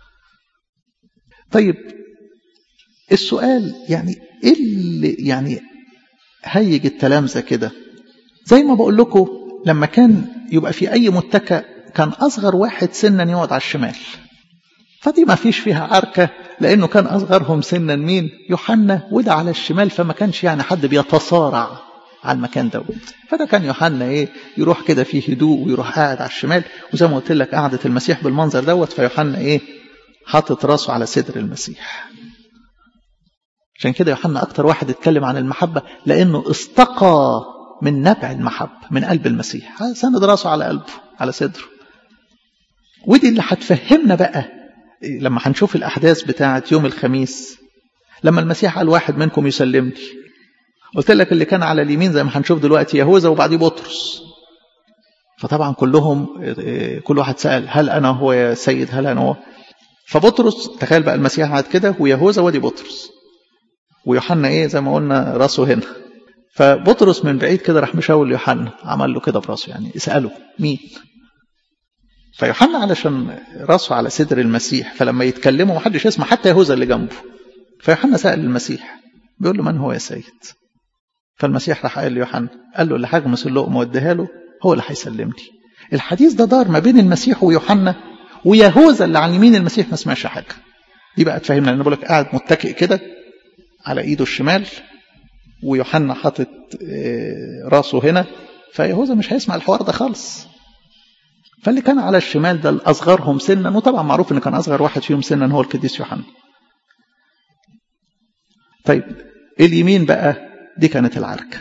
طيب السؤال يعني ايه اللي يعني هيج التلامذه كده زي ما بقول لكم لما كان يبقى في اي متكأ كان اصغر واحد سنا يقعد على الشمال فدي ما فيش فيها عركة لأنه كان أصغرهم سنا مين يوحنا وده على الشمال فما كانش يعني حد بيتصارع على المكان دوت فده كان يوحنا ايه يروح كده فيه هدوء ويروح قاعد على الشمال وزي ما قلت لك قعدة المسيح بالمنظر دوت فيوحنا ايه حاطط راسه على صدر المسيح عشان كده يوحنا اكتر واحد اتكلم عن المحبة لانه استقى من نبع المحبة من قلب المسيح سند راسه على قلبه على صدره ودي اللي هتفهمنا بقى لما هنشوف الاحداث بتاعه يوم الخميس لما المسيح قال واحد منكم يسلمني قلت لك اللي كان على اليمين زي ما هنشوف دلوقتي يهوذا وبعديه بطرس فطبعا كلهم كل واحد سأل هل أنا هو يا سيد هل أنا هو فبطرس تخيل بقى المسيح قاعد كده ويهوذا وادي بطرس ويوحنا ايه زي ما قلنا راسه هنا فبطرس من بعيد كده راح مشاور ليوحنا عمل له كده براسه يعني اسأله مين فيوحنا علشان راسه على صدر المسيح فلما يتكلموا محدش يسمع حتى يهوذا اللي جنبه فيوحنا سأل المسيح بيقول له من هو يا سيد فالمسيح راح قال ليوحنا قال له اللي هجمس اللقمه واديها له هو اللي هيسلمني الحديث ده دار ما بين المسيح ويوحنا ويهوذا اللي على يمين المسيح ما سمعش حاجه دي بقى تفهمنا لان بقول لك قاعد متكئ كده على ايده الشمال ويوحنا حاطط راسه هنا فيهوذا مش هيسمع الحوار ده خالص فاللي كان على الشمال ده الاصغرهم سنا وطبعا معروف ان كان اصغر واحد فيهم سنا هو القديس يوحنا طيب اليمين بقى دي كانت العركة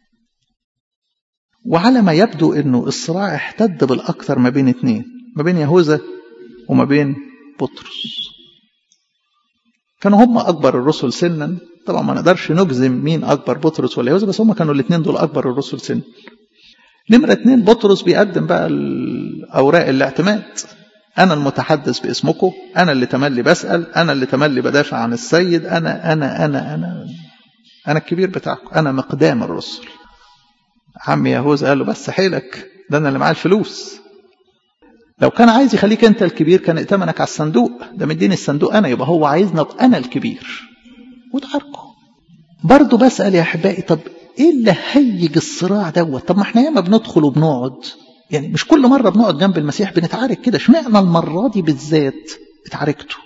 وعلى ما يبدو انه الصراع احتد بالاكثر ما بين اثنين ما بين يهوذا وما بين بطرس كانوا هم اكبر الرسل سنا طبعا ما نقدرش نجزم مين اكبر بطرس ولا يهوذا بس هم كانوا الاثنين دول اكبر الرسل سنا نمرة اتنين بطرس بيقدم بقى الاوراق الاعتماد انا المتحدث باسمكم انا اللي تملي بسال انا اللي تملي بدافع عن السيد انا انا انا انا انا الكبير بتاعكم انا مقدام الرسل عم يهوذا قال له بس حيلك ده انا اللي معاه الفلوس لو كان عايز يخليك انت الكبير كان ائتمنك على الصندوق ده مديني الصندوق انا يبقى هو عايزنا ابقى انا الكبير وتعاركوا برضه بسأل يا أحبائي طب إيه اللي هيج الصراع دوت طب ما احنا ياما بندخل وبنقعد يعني مش كل مرة بنقعد جنب المسيح بنتعارك كده اشمعنى المرة دي بالذات اتعاركتوا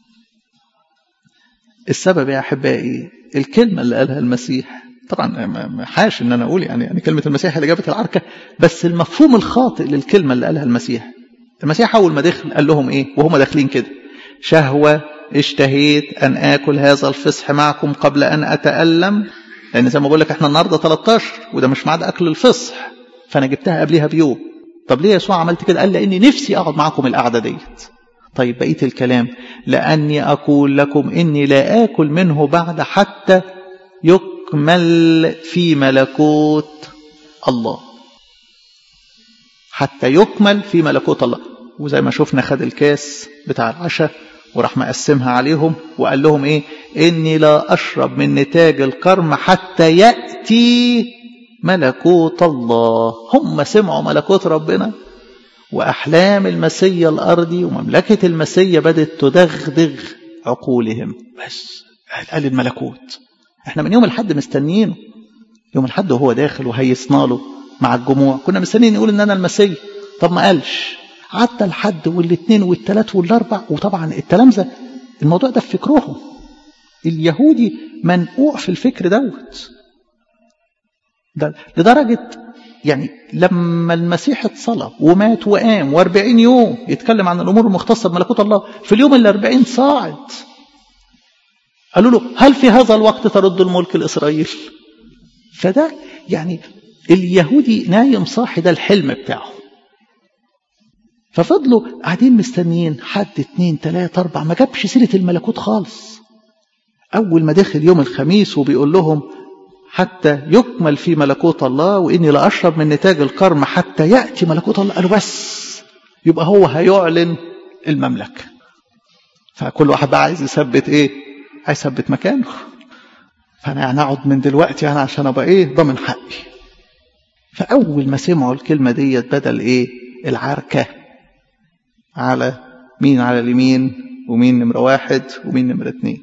السبب يا أحبائي الكلمة اللي قالها المسيح طبعا حاش ان انا اقول يعني يعني كلمه المسيح اللي جابت العركه بس المفهوم الخاطئ للكلمه اللي قالها المسيح المسيح اول ما دخل قال لهم ايه وهم داخلين كده شهوه اشتهيت ان اكل هذا الفصح معكم قبل ان اتالم لان زي ما بقول لك احنا النهارده 13 وده مش ميعاد اكل الفصح فانا جبتها قبلها بيوم طب ليه يسوع عملت كده قال لاني نفسي اقعد معاكم القعده ديت طيب بقيه الكلام لاني اقول لكم اني لا اكل منه بعد حتى يكمل في ملكوت الله حتى يكمل في ملكوت الله وزي ما شفنا خد الكاس بتاع العشاء وراح مقسمها عليهم وقال لهم ايه اني لا اشرب من نتاج الكرم حتى ياتي ملكوت الله هم سمعوا ملكوت ربنا واحلام المسيا الارضي ومملكه المسيا بدات تدغدغ عقولهم بس قال الملكوت احنا من يوم الحد مستنيينه يوم الحد وهو داخل وهيصنا له مع الجموع كنا مستنيين يقول ان انا المسيا طب ما قالش عدى الحد والاثنين والثلاث والاربع وطبعا التلامذه الموضوع ده في فكرهم اليهودي منقوع في الفكر دوت ده لدرجه يعني لما المسيح اتصلب ومات وقام واربعين يوم يتكلم عن الامور المختصه بملكوت الله في اليوم الاربعين صاعد قالوا له هل في هذا الوقت ترد الملك لاسرائيل فده يعني اليهودي نايم صاحي ده الحلم بتاعه ففضلوا قاعدين مستنيين حد اتنين تلاتة أربعة ما جابش سيرة الملكوت خالص أول ما دخل يوم الخميس وبيقول لهم حتى يكمل في ملكوت الله وإني لا أشرب من نتاج الكرم حتى يأتي ملكوت الله قالوا بس يبقى هو هيعلن المملكة فكل واحد بقى عايز يثبت إيه عايز يثبت مكانه فأنا يعني أقعد من دلوقتي أنا عشان أبقى إيه ضامن حقي فأول ما سمعوا الكلمة ديت بدل إيه العركة على مين على اليمين ومين نمرة واحد ومين نمرة اتنين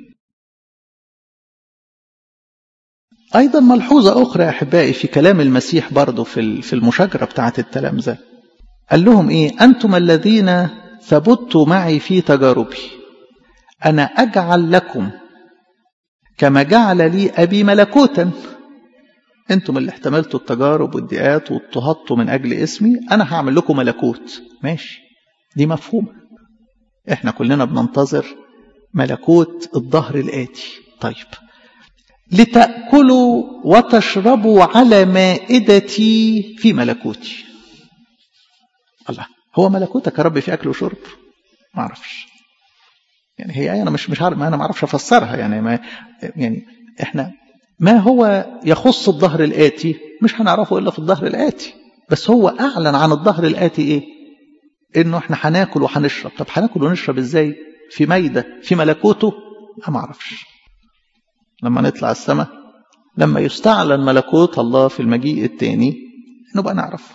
أيضا ملحوظة أخرى يا أحبائي في كلام المسيح برضه في في المشاجرة بتاعة التلامذة قال لهم إيه أنتم الذين ثبتوا معي في تجاربي أنا أجعل لكم كما جعل لي أبي ملكوتا أنتم اللي احتملتوا التجارب والضيقات واضطهدتوا من أجل اسمي أنا هعمل لكم ملكوت ماشي دي مفهومة احنا كلنا بننتظر ملكوت الظهر الآتي طيب لتأكلوا وتشربوا على مائدتي في ملكوتي الله هو ملكوتك يا رب في أكل وشرب ما أعرفش يعني هي أنا مش مش عارف ما أنا ما أعرفش أفسرها يعني ما يعني إحنا ما هو يخص الظهر الآتي مش هنعرفه إلا في الظهر الآتي بس هو أعلن عن الظهر الآتي إيه إنه إحنا هناكل وهنشرب طب هناكل ونشرب إزاي في مايدة في ملكوته ما أعرفش لما نطلع السماء لما يستعلن ملكوت الله في المجيء الثاني نبقى نعرف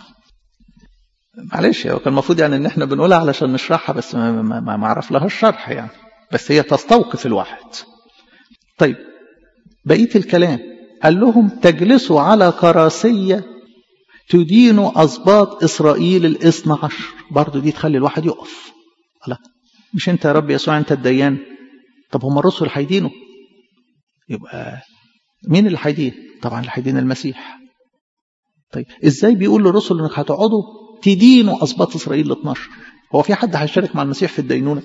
معلش هو كان المفروض يعني ان احنا بنقولها علشان نشرحها بس ما, ما, ما, ما عرف لها الشرح يعني بس هي تستوقف الواحد طيب بقيه الكلام قال لهم تجلسوا على كراسيه تدينوا اسباط اسرائيل الاثنى عشر برضه دي تخلي الواحد يقف لا مش انت يا رب يسوع انت الديان طب هم الرسل هيدينوا يبقى مين اللي هيدين طبعا اللي هيدين المسيح طيب ازاي بيقول للرسل انك هتقعدوا تدينوا اسباط اسرائيل ال 12 هو في حد هيشارك مع المسيح في الدينونه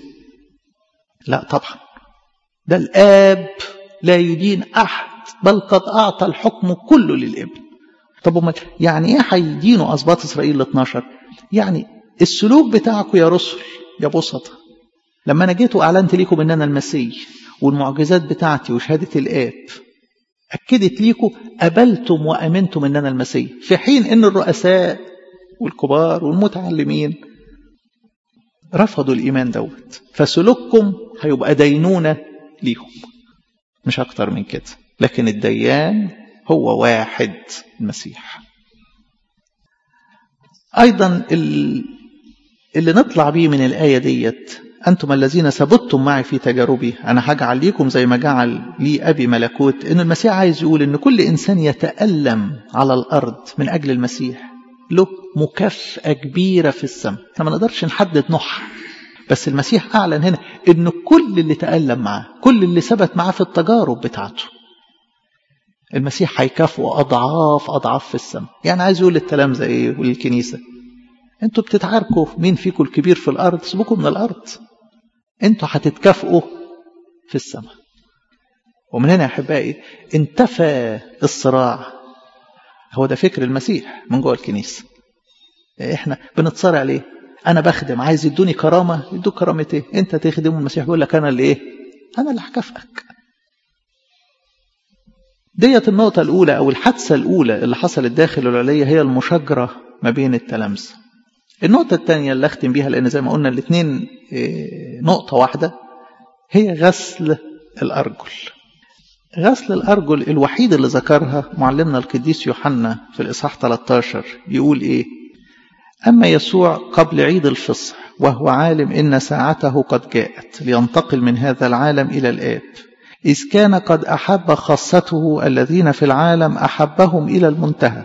لا طبعا ده الاب لا يدين احد بل قد اعطى الحكم كله للابن طب امال يعني ايه هيدينوا اسباط اسرائيل ال 12 يعني السلوك بتاعكم يا رسل يا بسطة لما انا جيت واعلنت لكم ان انا المسيح والمعجزات بتاعتي وشهادة الآب أكدت ليكم قبلتم وأمنتم أن أنا المسيح في حين أن الرؤساء والكبار والمتعلمين رفضوا الإيمان دوت فسلوككم هيبقى دينونة ليهم مش أكتر من كده لكن الديان هو واحد المسيح أيضا اللي نطلع بيه من الآية ديت أنتم الذين ثبتتم معي في تجاربي أنا هجعل ليكم زي ما جعل لي أبي ملكوت إن المسيح عايز يقول إن كل إنسان يتألم على الأرض من أجل المسيح له مكافأة كبيرة في السماء احنا ما نقدرش نحدد نوعها بس المسيح أعلن هنا إن كل اللي تألم معاه كل اللي ثبت معاه في التجارب بتاعته المسيح هيكافئه أضعاف أضعاف في السماء يعني عايز يقول للتلامذة إيه وللكنيسة انتوا بتتعاركوا مين فيكم الكبير في الأرض سيبوكم من الأرض انتوا هتتكافئوا في السماء ومن هنا يا أحبائي انتفى الصراع هو ده فكر المسيح من جوه الكنيسة احنا بنتصارع ليه انا بخدم عايز يدوني كرامة يدوك كرامة ايه انت تخدم المسيح بيقول لك انا اللي ايه انا اللي هكافئك ديت النقطة الأولى أو الحادثة الأولى اللي حصلت داخل العلية هي المشاجرة ما بين التلامذة. النقطة الثانية اللي أختم بيها لأن زي ما قلنا الاثنين نقطة واحدة هي غسل الأرجل. غسل الأرجل الوحيد اللي ذكرها معلمنا القديس يوحنا في الإصحاح 13 يقول إيه؟ أما يسوع قبل عيد الفصح وهو عالم إن ساعته قد جاءت لينتقل من هذا العالم إلى الآب إذ كان قد أحب خاصته الذين في العالم أحبهم إلى المنتهى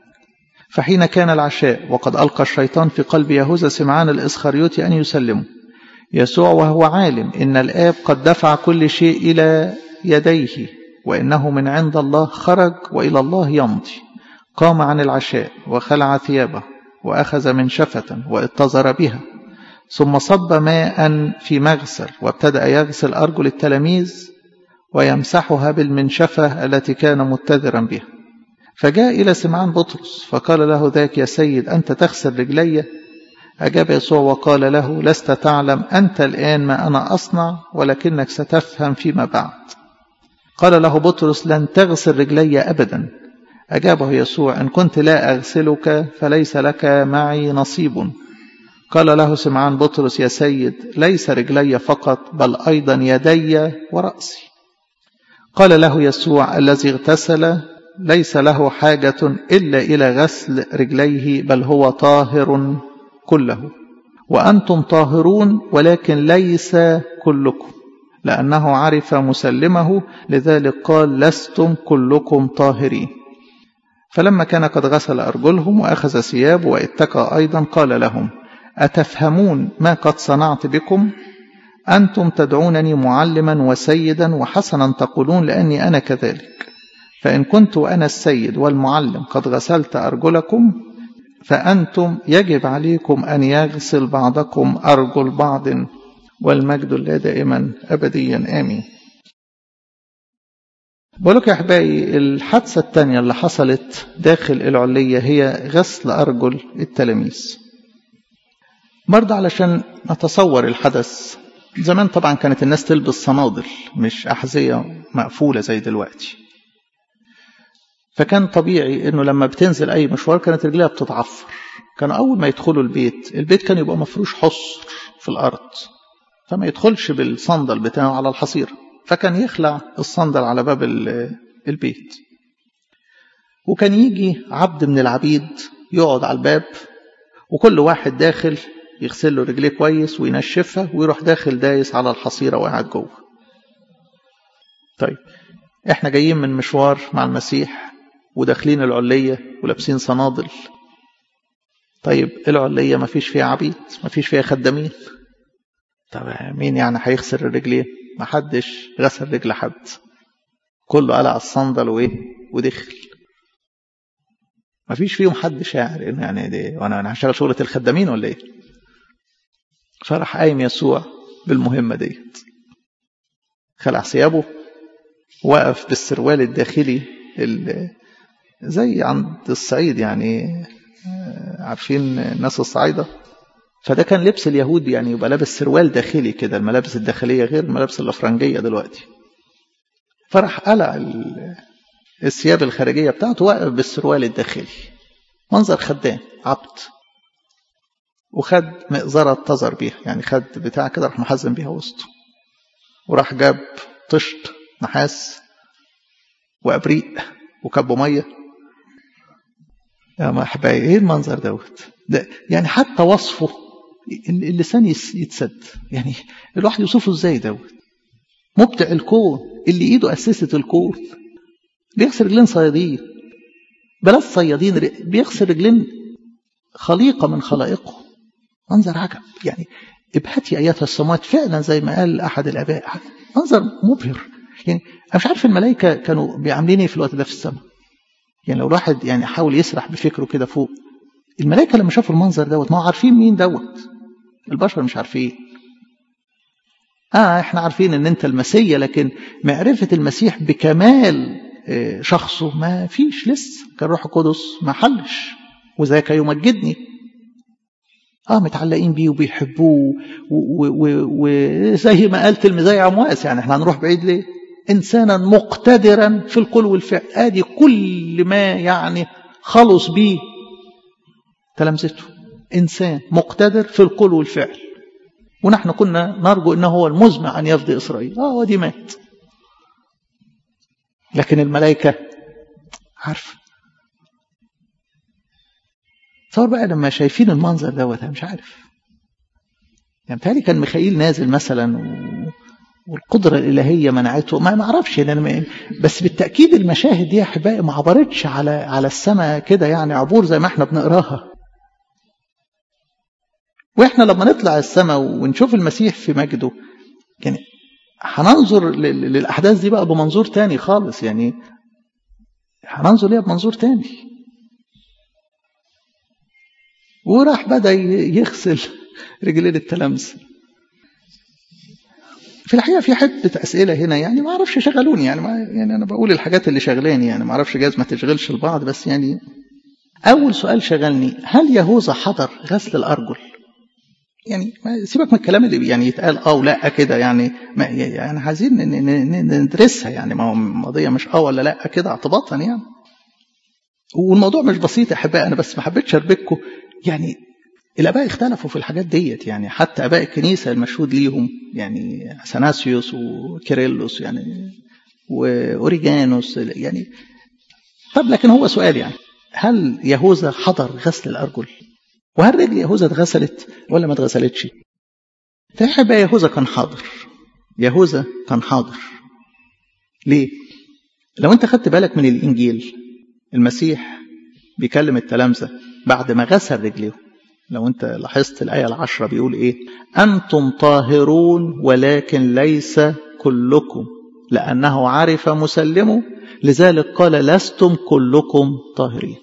فحين كان العشاء وقد ألقى الشيطان في قلب يهوذا سمعان الإسخريوطي أن يسلمه يسوع وهو عالم إن الآب قد دفع كل شيء إلى يديه وإنه من عند الله خرج وإلى الله يمضي قام عن العشاء وخلع ثيابه وأخذ منشفة واتزر بها ثم صب ماء في مغسل وابتدأ يغسل أرجل التلاميذ ويمسحها بالمنشفة التي كان متذرا بها فجاء إلى سمعان بطرس فقال له ذاك يا سيد أنت تغسل رجلي أجاب يسوع وقال له لست تعلم أنت الآن ما أنا أصنع ولكنك ستفهم فيما بعد قال له بطرس لن تغسل رجلي أبدا أجابه يسوع إن كنت لا أغسلك فليس لك معي نصيب قال له سمعان بطرس يا سيد ليس رجلي فقط بل أيضا يدي ورأسي قال له يسوع الذي اغتسل ليس له حاجة إلا إلى غسل رجليه بل هو طاهر كله وأنتم طاهرون ولكن ليس كلكم لأنه عرف مسلمه لذلك قال لستم كلكم طاهرين فلما كان قد غسل أرجلهم وأخذ ثياب واتكى أيضا قال لهم أتفهمون ما قد صنعت بكم أنتم تدعونني معلما وسيدا وحسنا تقولون لأني أنا كذلك فإن كنت أنا السيد والمعلم قد غسلت أرجلكم فأنتم يجب عليكم أن يغسل بعضكم أرجل بعض والمجد الله دائما أبديا آمين بقولك يا أحبائي الحادثة الثانية اللي حصلت داخل العلية هي غسل أرجل التلاميذ برضه علشان نتصور الحدث زمان طبعا كانت الناس تلبس صنادل مش أحذية مقفولة زي دلوقتي فكان طبيعي انه لما بتنزل اي مشوار كانت رجليها بتتعفر كان اول ما يدخلوا البيت البيت كان يبقى مفروش حصر في الارض فما يدخلش بالصندل بتاعه على الحصيرة فكان يخلع الصندل على باب البيت وكان يجي عبد من العبيد يقعد على الباب وكل واحد داخل يغسل له رجليه كويس وينشفها ويروح داخل دايس على الحصيرة وقاعد جوه طيب احنا جايين من مشوار مع المسيح وداخلين العلية ولابسين صنادل طيب العلية ما فيش فيها عبيد ما فيش فيها خدامين طب مين يعني هيغسل الرجلين ما حدش غسل رجل حد كله قلع الصندل وايه ودخل ما فيش فيهم حد شاعر يعني دي وانا انا هشتغل شغلة الخدامين ولا ايه فراح قايم يسوع بالمهمة ديت خلع ثيابه وقف بالسروال الداخلي زي عند الصعيد يعني عارفين ناس الصعايدة فده كان لبس اليهود يعني يبقى لابس سروال داخلي كده الملابس الداخلية غير الملابس الأفرنجية دلوقتي فراح قلع الثياب الخارجية بتاعته وقف بالسروال الداخلي منظر خدام عبد وخد مئزرة اتزر بيها يعني خد بتاع كده راح محزن بيها وسطه وراح جاب طشت نحاس وابريق وكبه ميه يا ما احبائي ايه المنظر دوت ده يعني حتى وصفه اللسان يتسد يعني الواحد يوصفه ازاي دوت مبدع الكون اللي ايده اسست الكون بيغسل رجلين صيادين بلاش صيادين بيغسل رجلين خليقة من خلائقه منظر عجب يعني ابهتي اياتها السماوات فعلا زي ما قال احد الاباء منظر مبهر يعني انا مش عارف الملائكه كانوا بيعاملين ايه في الوقت ده في السماء يعني لو الواحد يعني حاول يسرح بفكره كده فوق الملائكه لما شافوا المنظر دوت ما هو عارفين مين دوت البشر مش عارفين اه احنا عارفين ان انت المسيا لكن معرفه المسيح بكمال شخصه ما فيش لسه كان روح القدس ما حلش وذاك يمجدني اه متعلقين بيه وبيحبوه وزي ما قال تلميذي عمواس يعني احنا هنروح بعيد ليه انسانا مقتدرا في القول والفعل ادي كل ما يعني خلص بيه تلامذته انسان مقتدر في القول والفعل ونحن كنا نرجو انه هو المزمع ان يفدي اسرائيل اه ودي مات لكن الملائكه عارفه تصور بقى لما شايفين المنظر دوت مش عارف يعني بتهيألي كان ميخائيل نازل مثلا و... والقدرة الإلهية منعته ما معرفش يعني بس بالتأكيد المشاهد دي يا أحبائي ما عبرتش على على السماء كده يعني عبور زي ما احنا بنقراها واحنا لما نطلع السماء ونشوف المسيح في مجده يعني هننظر للأحداث دي بقى بمنظور تاني خالص يعني هننظر ليها بمنظور تاني وراح بدأ يغسل رجلين التلامذة في الحقيقة في حتة أسئلة هنا يعني ما أعرفش شغلوني يعني ما يعني أنا بقول الحاجات اللي شغلاني يعني ما أعرفش جاز ما تشغلش البعض بس يعني أول سؤال شغلني هل يهوذا حضر غسل الأرجل؟ يعني سيبك من الكلام اللي يعني يتقال اه ولا كده يعني ما يعني عايزين ندرسها يعني ما هو القضيه مش اه ولا لا كده اعتباطا يعني والموضوع مش بسيط يا احبائي انا بس ما حبيتش اربككم يعني الاباء اختلفوا في الحاجات ديت يعني حتى اباء الكنيسه المشهود ليهم يعني اثناسيوس وكيرلس يعني واوريجانوس يعني طب لكن هو سؤال يعني هل يهوذا حضر غسل الارجل؟ وهل رجل يهوذا اتغسلت ولا ما اتغسلتش؟ فيحب يهوذا كان حاضر يهوذا كان حاضر ليه؟ لو انت خدت بالك من الانجيل المسيح بيكلم التلامذه بعد ما غسل رجليهم لو انت لاحظت الآية العشرة بيقول ايه أنتم طاهرون ولكن ليس كلكم لأنه عرف مسلمه لذلك قال لستم كلكم طاهرين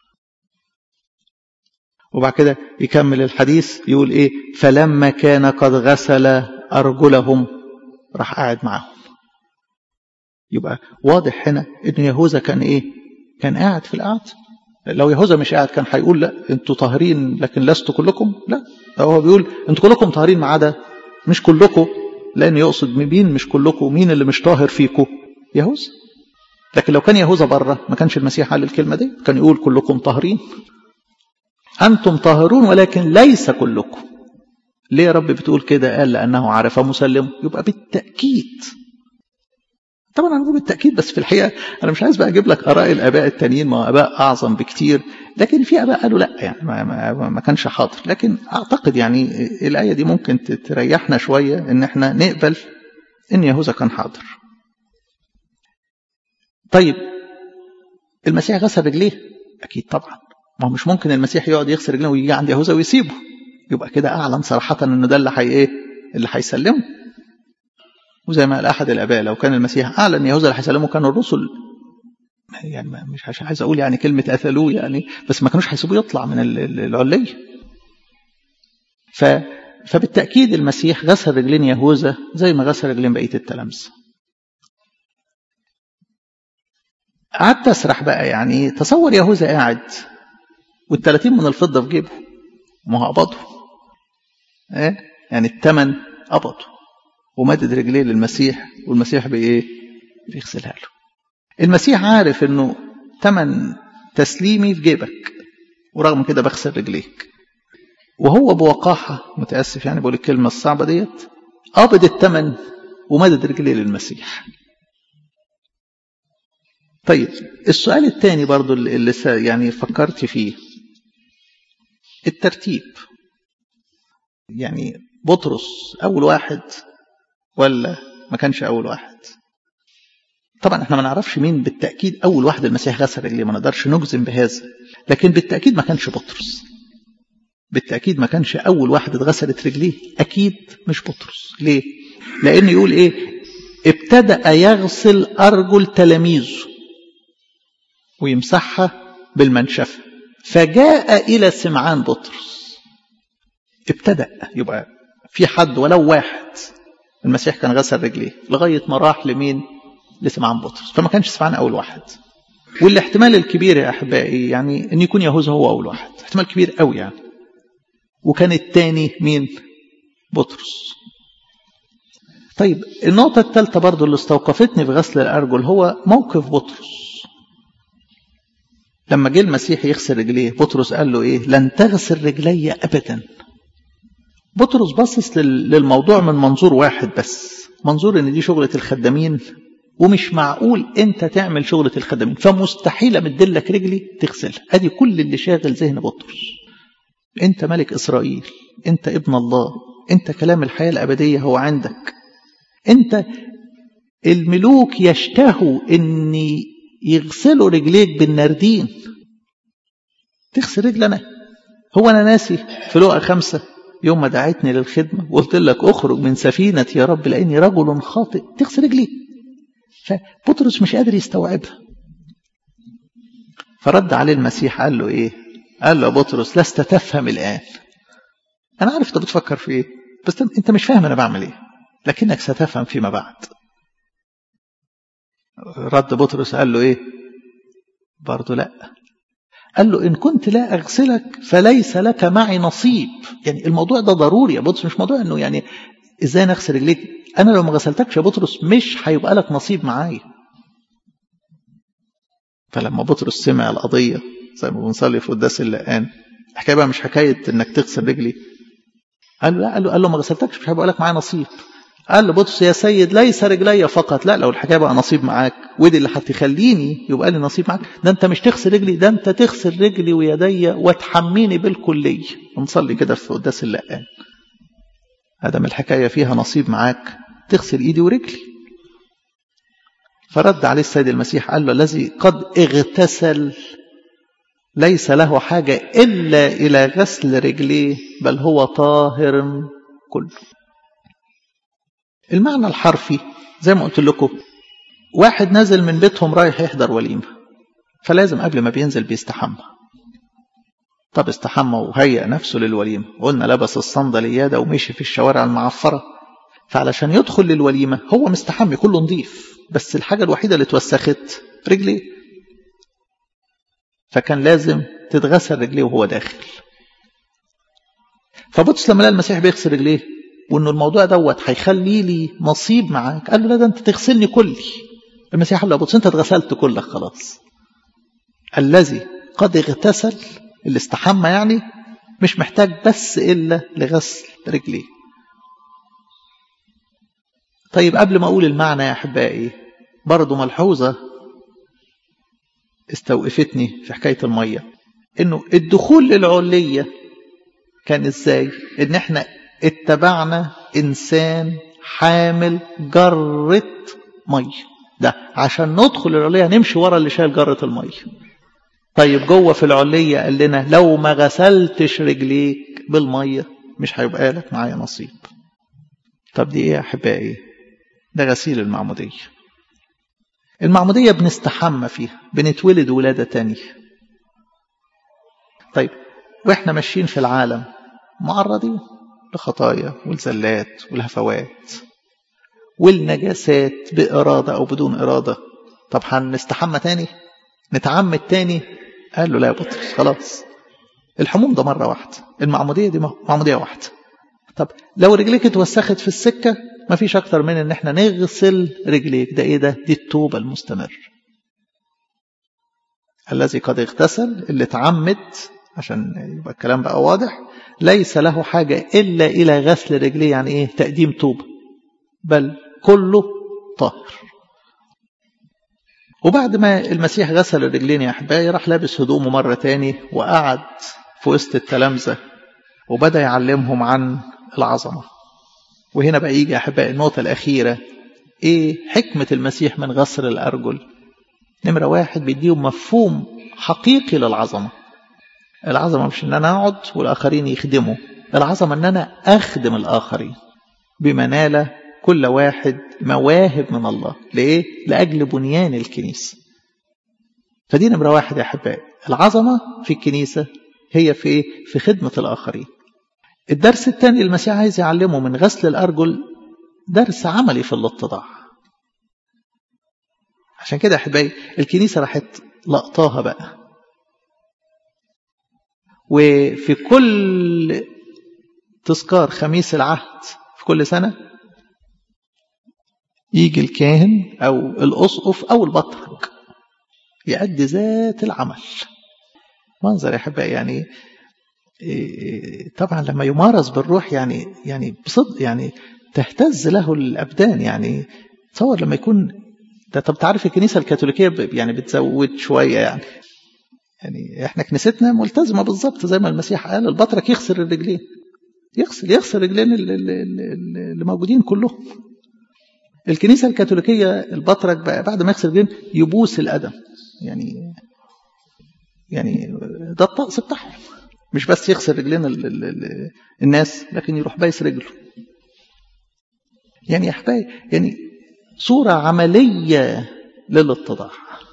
وبعد كده يكمل الحديث يقول ايه فلما كان قد غسل أرجلهم راح قاعد معهم يبقى واضح هنا ان يهوذا كان ايه كان قاعد في القعده لو يهوذا مش قاعد كان هيقول لا انتوا طاهرين لكن لستوا كلكم لا هو بيقول انتوا كلكم طاهرين ما عدا مش كلكم لان يقصد مين مش كلكم مين اللي مش طاهر فيكم يهوذا لكن لو كان يهوذا بره ما كانش المسيح قال الكلمه دي كان يقول كلكم طاهرين انتم طاهرون ولكن ليس كلكم ليه يا رب بتقول كده قال لانه عرف مسلم يبقى بالتاكيد طبعا انا بقول بالتاكيد بس في الحقيقه انا مش عايز بقى اجيب لك اراء الاباء التانيين ما هو اباء اعظم بكتير لكن في اباء قالوا لا يعني ما, ما, ما كانش حاضر لكن اعتقد يعني الايه دي ممكن تريحنا شويه ان احنا نقبل ان يهوذا كان حاضر. طيب المسيح غسل رجليه؟ اكيد طبعا ما هو مش ممكن المسيح يقعد يغسل رجليه ويجي عند يهوذا ويسيبه يبقى كده اعلن صراحه انه ده اللي حي ايه؟ اللي هيسلمه. وزي ما قال احد الاباء لو كان المسيح اعلن يهوذا اللي هيسلمه كانوا الرسل يعني مش عايز اقول يعني كلمه اثلوه يعني بس ما كانوش هيسيبوه يطلع من العليه ف فبالتاكيد المسيح غسل رجلين يهوذا زي ما غسل رجلين بقيه التلامذه قعدت اسرح بقى يعني تصور يهوذا قاعد وال30 من الفضه في جيبه ما هو قبضه ايه يعني الثمن قبضه ومدد رجليه للمسيح والمسيح بايه بيغسلها له المسيح عارف انه تمن تسليمي في جيبك ورغم كده بغسل رجليك وهو بوقاحة متأسف يعني بقول الكلمة الصعبة ديت قابض التمن ومدد رجليه للمسيح طيب السؤال الثاني برضو اللي يعني فكرت فيه الترتيب يعني بطرس أول واحد ولا ما كانش أول واحد طبعا احنا ما نعرفش مين بالتأكيد أول واحد المسيح غسل رجليه ما نقدرش نجزم بهذا لكن بالتأكيد ما كانش بطرس بالتأكيد ما كانش أول واحد اتغسلت رجليه أكيد مش بطرس ليه؟ لأنه يقول إيه؟ ابتدأ يغسل أرجل تلاميذه ويمسحها بالمنشفة فجاء إلى سمعان بطرس ابتدأ يبقى في حد ولو واحد المسيح كان غسل رجليه لغاية ما راح لمين لسمعان بطرس فما كانش سمعان أول واحد والاحتمال الكبير يا أحبائي يعني أن يكون يهوذا هو أول واحد احتمال كبير قوي يعني وكان الثاني مين بطرس طيب النقطة الثالثة برضو اللي استوقفتني في غسل الأرجل هو موقف بطرس لما جه المسيح يغسل رجليه بطرس قال له ايه لن تغسل رجلي ابدا بطرس باصص للموضوع من منظور واحد بس منظور ان دي شغلة الخدامين ومش معقول انت تعمل شغلة الخدامين فمستحيل امدلك رجلي تغسلها ادي كل اللي شاغل ذهن بطرس انت ملك اسرائيل انت ابن الله انت كلام الحياة الابدية هو عندك انت الملوك يشتهوا ان يغسلوا رجليك بالنردين تغسل رجل انا هو انا ناسي في لقا خمسة يوم ما دعيتني للخدمة وقلت لك اخرج من سفينتي يا رب لاني رجل خاطئ تغسل رجلي فبطرس مش قادر يستوعبها فرد عليه المسيح قال له ايه قال له يا بطرس لست تفهم الان انا عارف انت بتفكر في ايه بس انت مش فاهم انا بعمل ايه لكنك ستفهم فيما بعد رد بطرس قال له ايه برضه لا قال له ان كنت لا اغسلك فليس لك معي نصيب يعني الموضوع ده ضروري يا بطرس مش موضوع انه يعني ازاي نغسل رجليك انا لو ما غسلتكش يا بطرس مش هيبقى لك نصيب معايا فلما بطرس سمع القضيه زي ما بنصلي في قداس اللقان الحكايه بقى مش حكايه انك تغسل رجلي قال له لا قال له, قال له ما غسلتكش مش هيبقى لك معايا نصيب قال له بطرس يا سيد ليس رجلي فقط لا لو الحكايه بقى نصيب معاك ودي اللي هتخليني يبقى لي نصيب معاك ده انت مش تغسل رجلي ده انت تغسل رجلي ويدي وتحميني بالكليه نصلي كده في قداس اللقان ادم الحكايه فيها نصيب معاك تغسل ايدي ورجلي فرد عليه السيد المسيح قال له الذي قد اغتسل ليس له حاجه الا الى غسل رجليه بل هو طاهر كله المعنى الحرفي زي ما قلت لكم واحد نازل من بيتهم رايح يحضر وليمة فلازم قبل ما بينزل بيستحمى طب استحمى وهيأ نفسه للوليمة قلنا لبس الصندلية ده ومشي في الشوارع المعفرة فعلشان يدخل للوليمة هو مستحمي كله نظيف بس الحاجة الوحيدة اللي اتوسخت رجليه فكان لازم تتغسل رجليه وهو داخل فبطس لما لقى المسيح بيغسل رجليه وانه الموضوع دوت هيخلي لي نصيب معاك قال له لا ده انت تغسلني كلي المسيح قال له بص انت اتغسلت كلك خلاص الذي قد اغتسل اللي استحمى يعني مش محتاج بس الا لغسل رجليه طيب قبل ما اقول المعنى يا احبائي برضه ملحوظه استوقفتني في حكايه الميه انه الدخول للعليه كان ازاي ان احنا اتبعنا انسان حامل جرة مية ده عشان ندخل العلية نمشي ورا اللي شايل جرة المية طيب جوه في العلية قال لنا لو ما غسلتش رجليك بالمية مش هيبقى لك معايا نصيب طب دي ايه يا احبائي ده غسيل المعمودية المعمودية بنستحمى فيها بنتولد ولادة تانية طيب واحنا ماشيين في العالم معرضين لخطايا والزلات والهفوات والنجاسات بإرادة أو بدون إرادة طب هنستحمى تاني نتعمد تاني قال له لا يا بطرس خلاص الحموم ده مرة واحدة المعمودية دي معمودية واحدة طب لو رجليك اتوسخت في السكة ما فيش أكتر من إن احنا نغسل رجليك ده إيه ده دي التوبة المستمر الذي قد اغتسل اللي اتعمد عشان يبقى الكلام بقى واضح ليس له حاجة إلا إلى غسل رجليه يعني إيه تقديم توبة بل كله طاهر وبعد ما المسيح غسل الرجلين يا أحبائي راح لابس هدومه مرة تاني وقعد في وسط التلامذة وبدأ يعلمهم عن العظمة وهنا بقى يجي أحبائي النقطة الأخيرة إيه حكمة المسيح من غسل الأرجل نمرة واحد بيديهم مفهوم حقيقي للعظمة العظمة مش إن أنا أقعد والآخرين يخدموا العظمة إن أنا أخدم الآخرين بما نال كل واحد مواهب من الله لإيه؟ لأجل بنيان الكنيسة فدي نمرة واحد يا أحبائي العظمة في الكنيسة هي في إيه؟ في خدمة الآخرين الدرس الثاني المسيح عايز يعلمه من غسل الأرجل درس عملي في الاتضاع عشان كده يا أحبائي الكنيسة راحت لقطاها بقى وفي كل تذكار خميس العهد في كل سنة يجي الكاهن أو الأسقف أو البطرك يأدي ذات العمل منظر يا أحبائي يعني طبعا لما يمارس بالروح يعني يعني بصدق يعني تهتز له الأبدان يعني تصور لما يكون ده طب تعرف الكنيسة الكاثوليكية يعني بتزود شوية يعني يعني احنا كنيستنا ملتزمة بالظبط زي ما المسيح قال البطرك يغسل الرجلين يغسل يغسل رجلين اللي موجودين كلهم الكنيسة الكاثوليكية البطرك بقى بعد ما يغسل رجلين يبوس القدم يعني يعني ده الطقس بتاعهم مش بس يغسل رجلين ال ال ال الناس لكن يروح بايس رجله يعني يا احبائي يعني صورة عملية للاتضاع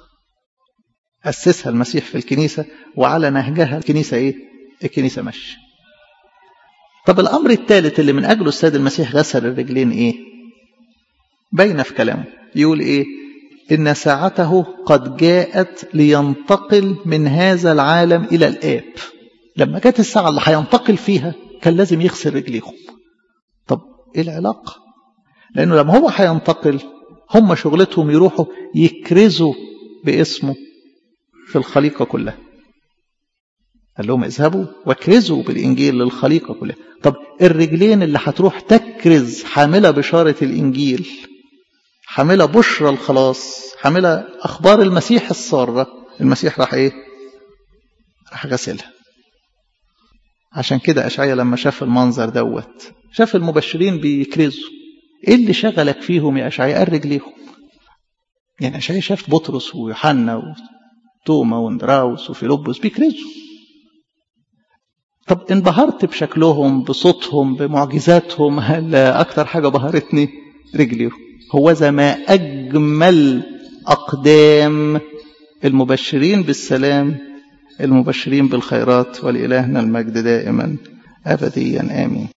أسسها المسيح في الكنيسة وعلى نهجها الكنيسة إيه؟ الكنيسة مشي طب الأمر الثالث اللي من أجله السيد المسيح غسل الرجلين إيه؟ باينة في كلامه يقول إيه؟ إن ساعته قد جاءت لينتقل من هذا العالم إلى الآب لما جت الساعة اللي هينتقل فيها كان لازم يغسل رجليهم طب إيه العلاقة؟ لأنه لما هو هينتقل هم شغلتهم يروحوا يكرزوا باسمه في الخليقة كلها قال لهم اذهبوا واكرزوا بالإنجيل للخليقة كلها طب الرجلين اللي هتروح تكرز حاملة بشارة الإنجيل حاملة بشرى الخلاص حاملة أخبار المسيح السارة المسيح راح إيه راح غسلها عشان كده أشعيا لما شاف المنظر دوت شاف المبشرين بيكرزوا ايه اللي شغلك فيهم يا اشعياء قال رجليهم يعني اشعياء شاف بطرس ويوحنا وتوما واندراوس وفيلبس بيكرزوا طب انبهرت بشكلهم بصوتهم بمعجزاتهم هل اكتر حاجه بهرتني رجليهم هو ذا ما اجمل اقدام المبشرين بالسلام المبشرين بالخيرات ولالهنا المجد دائما ابديا امين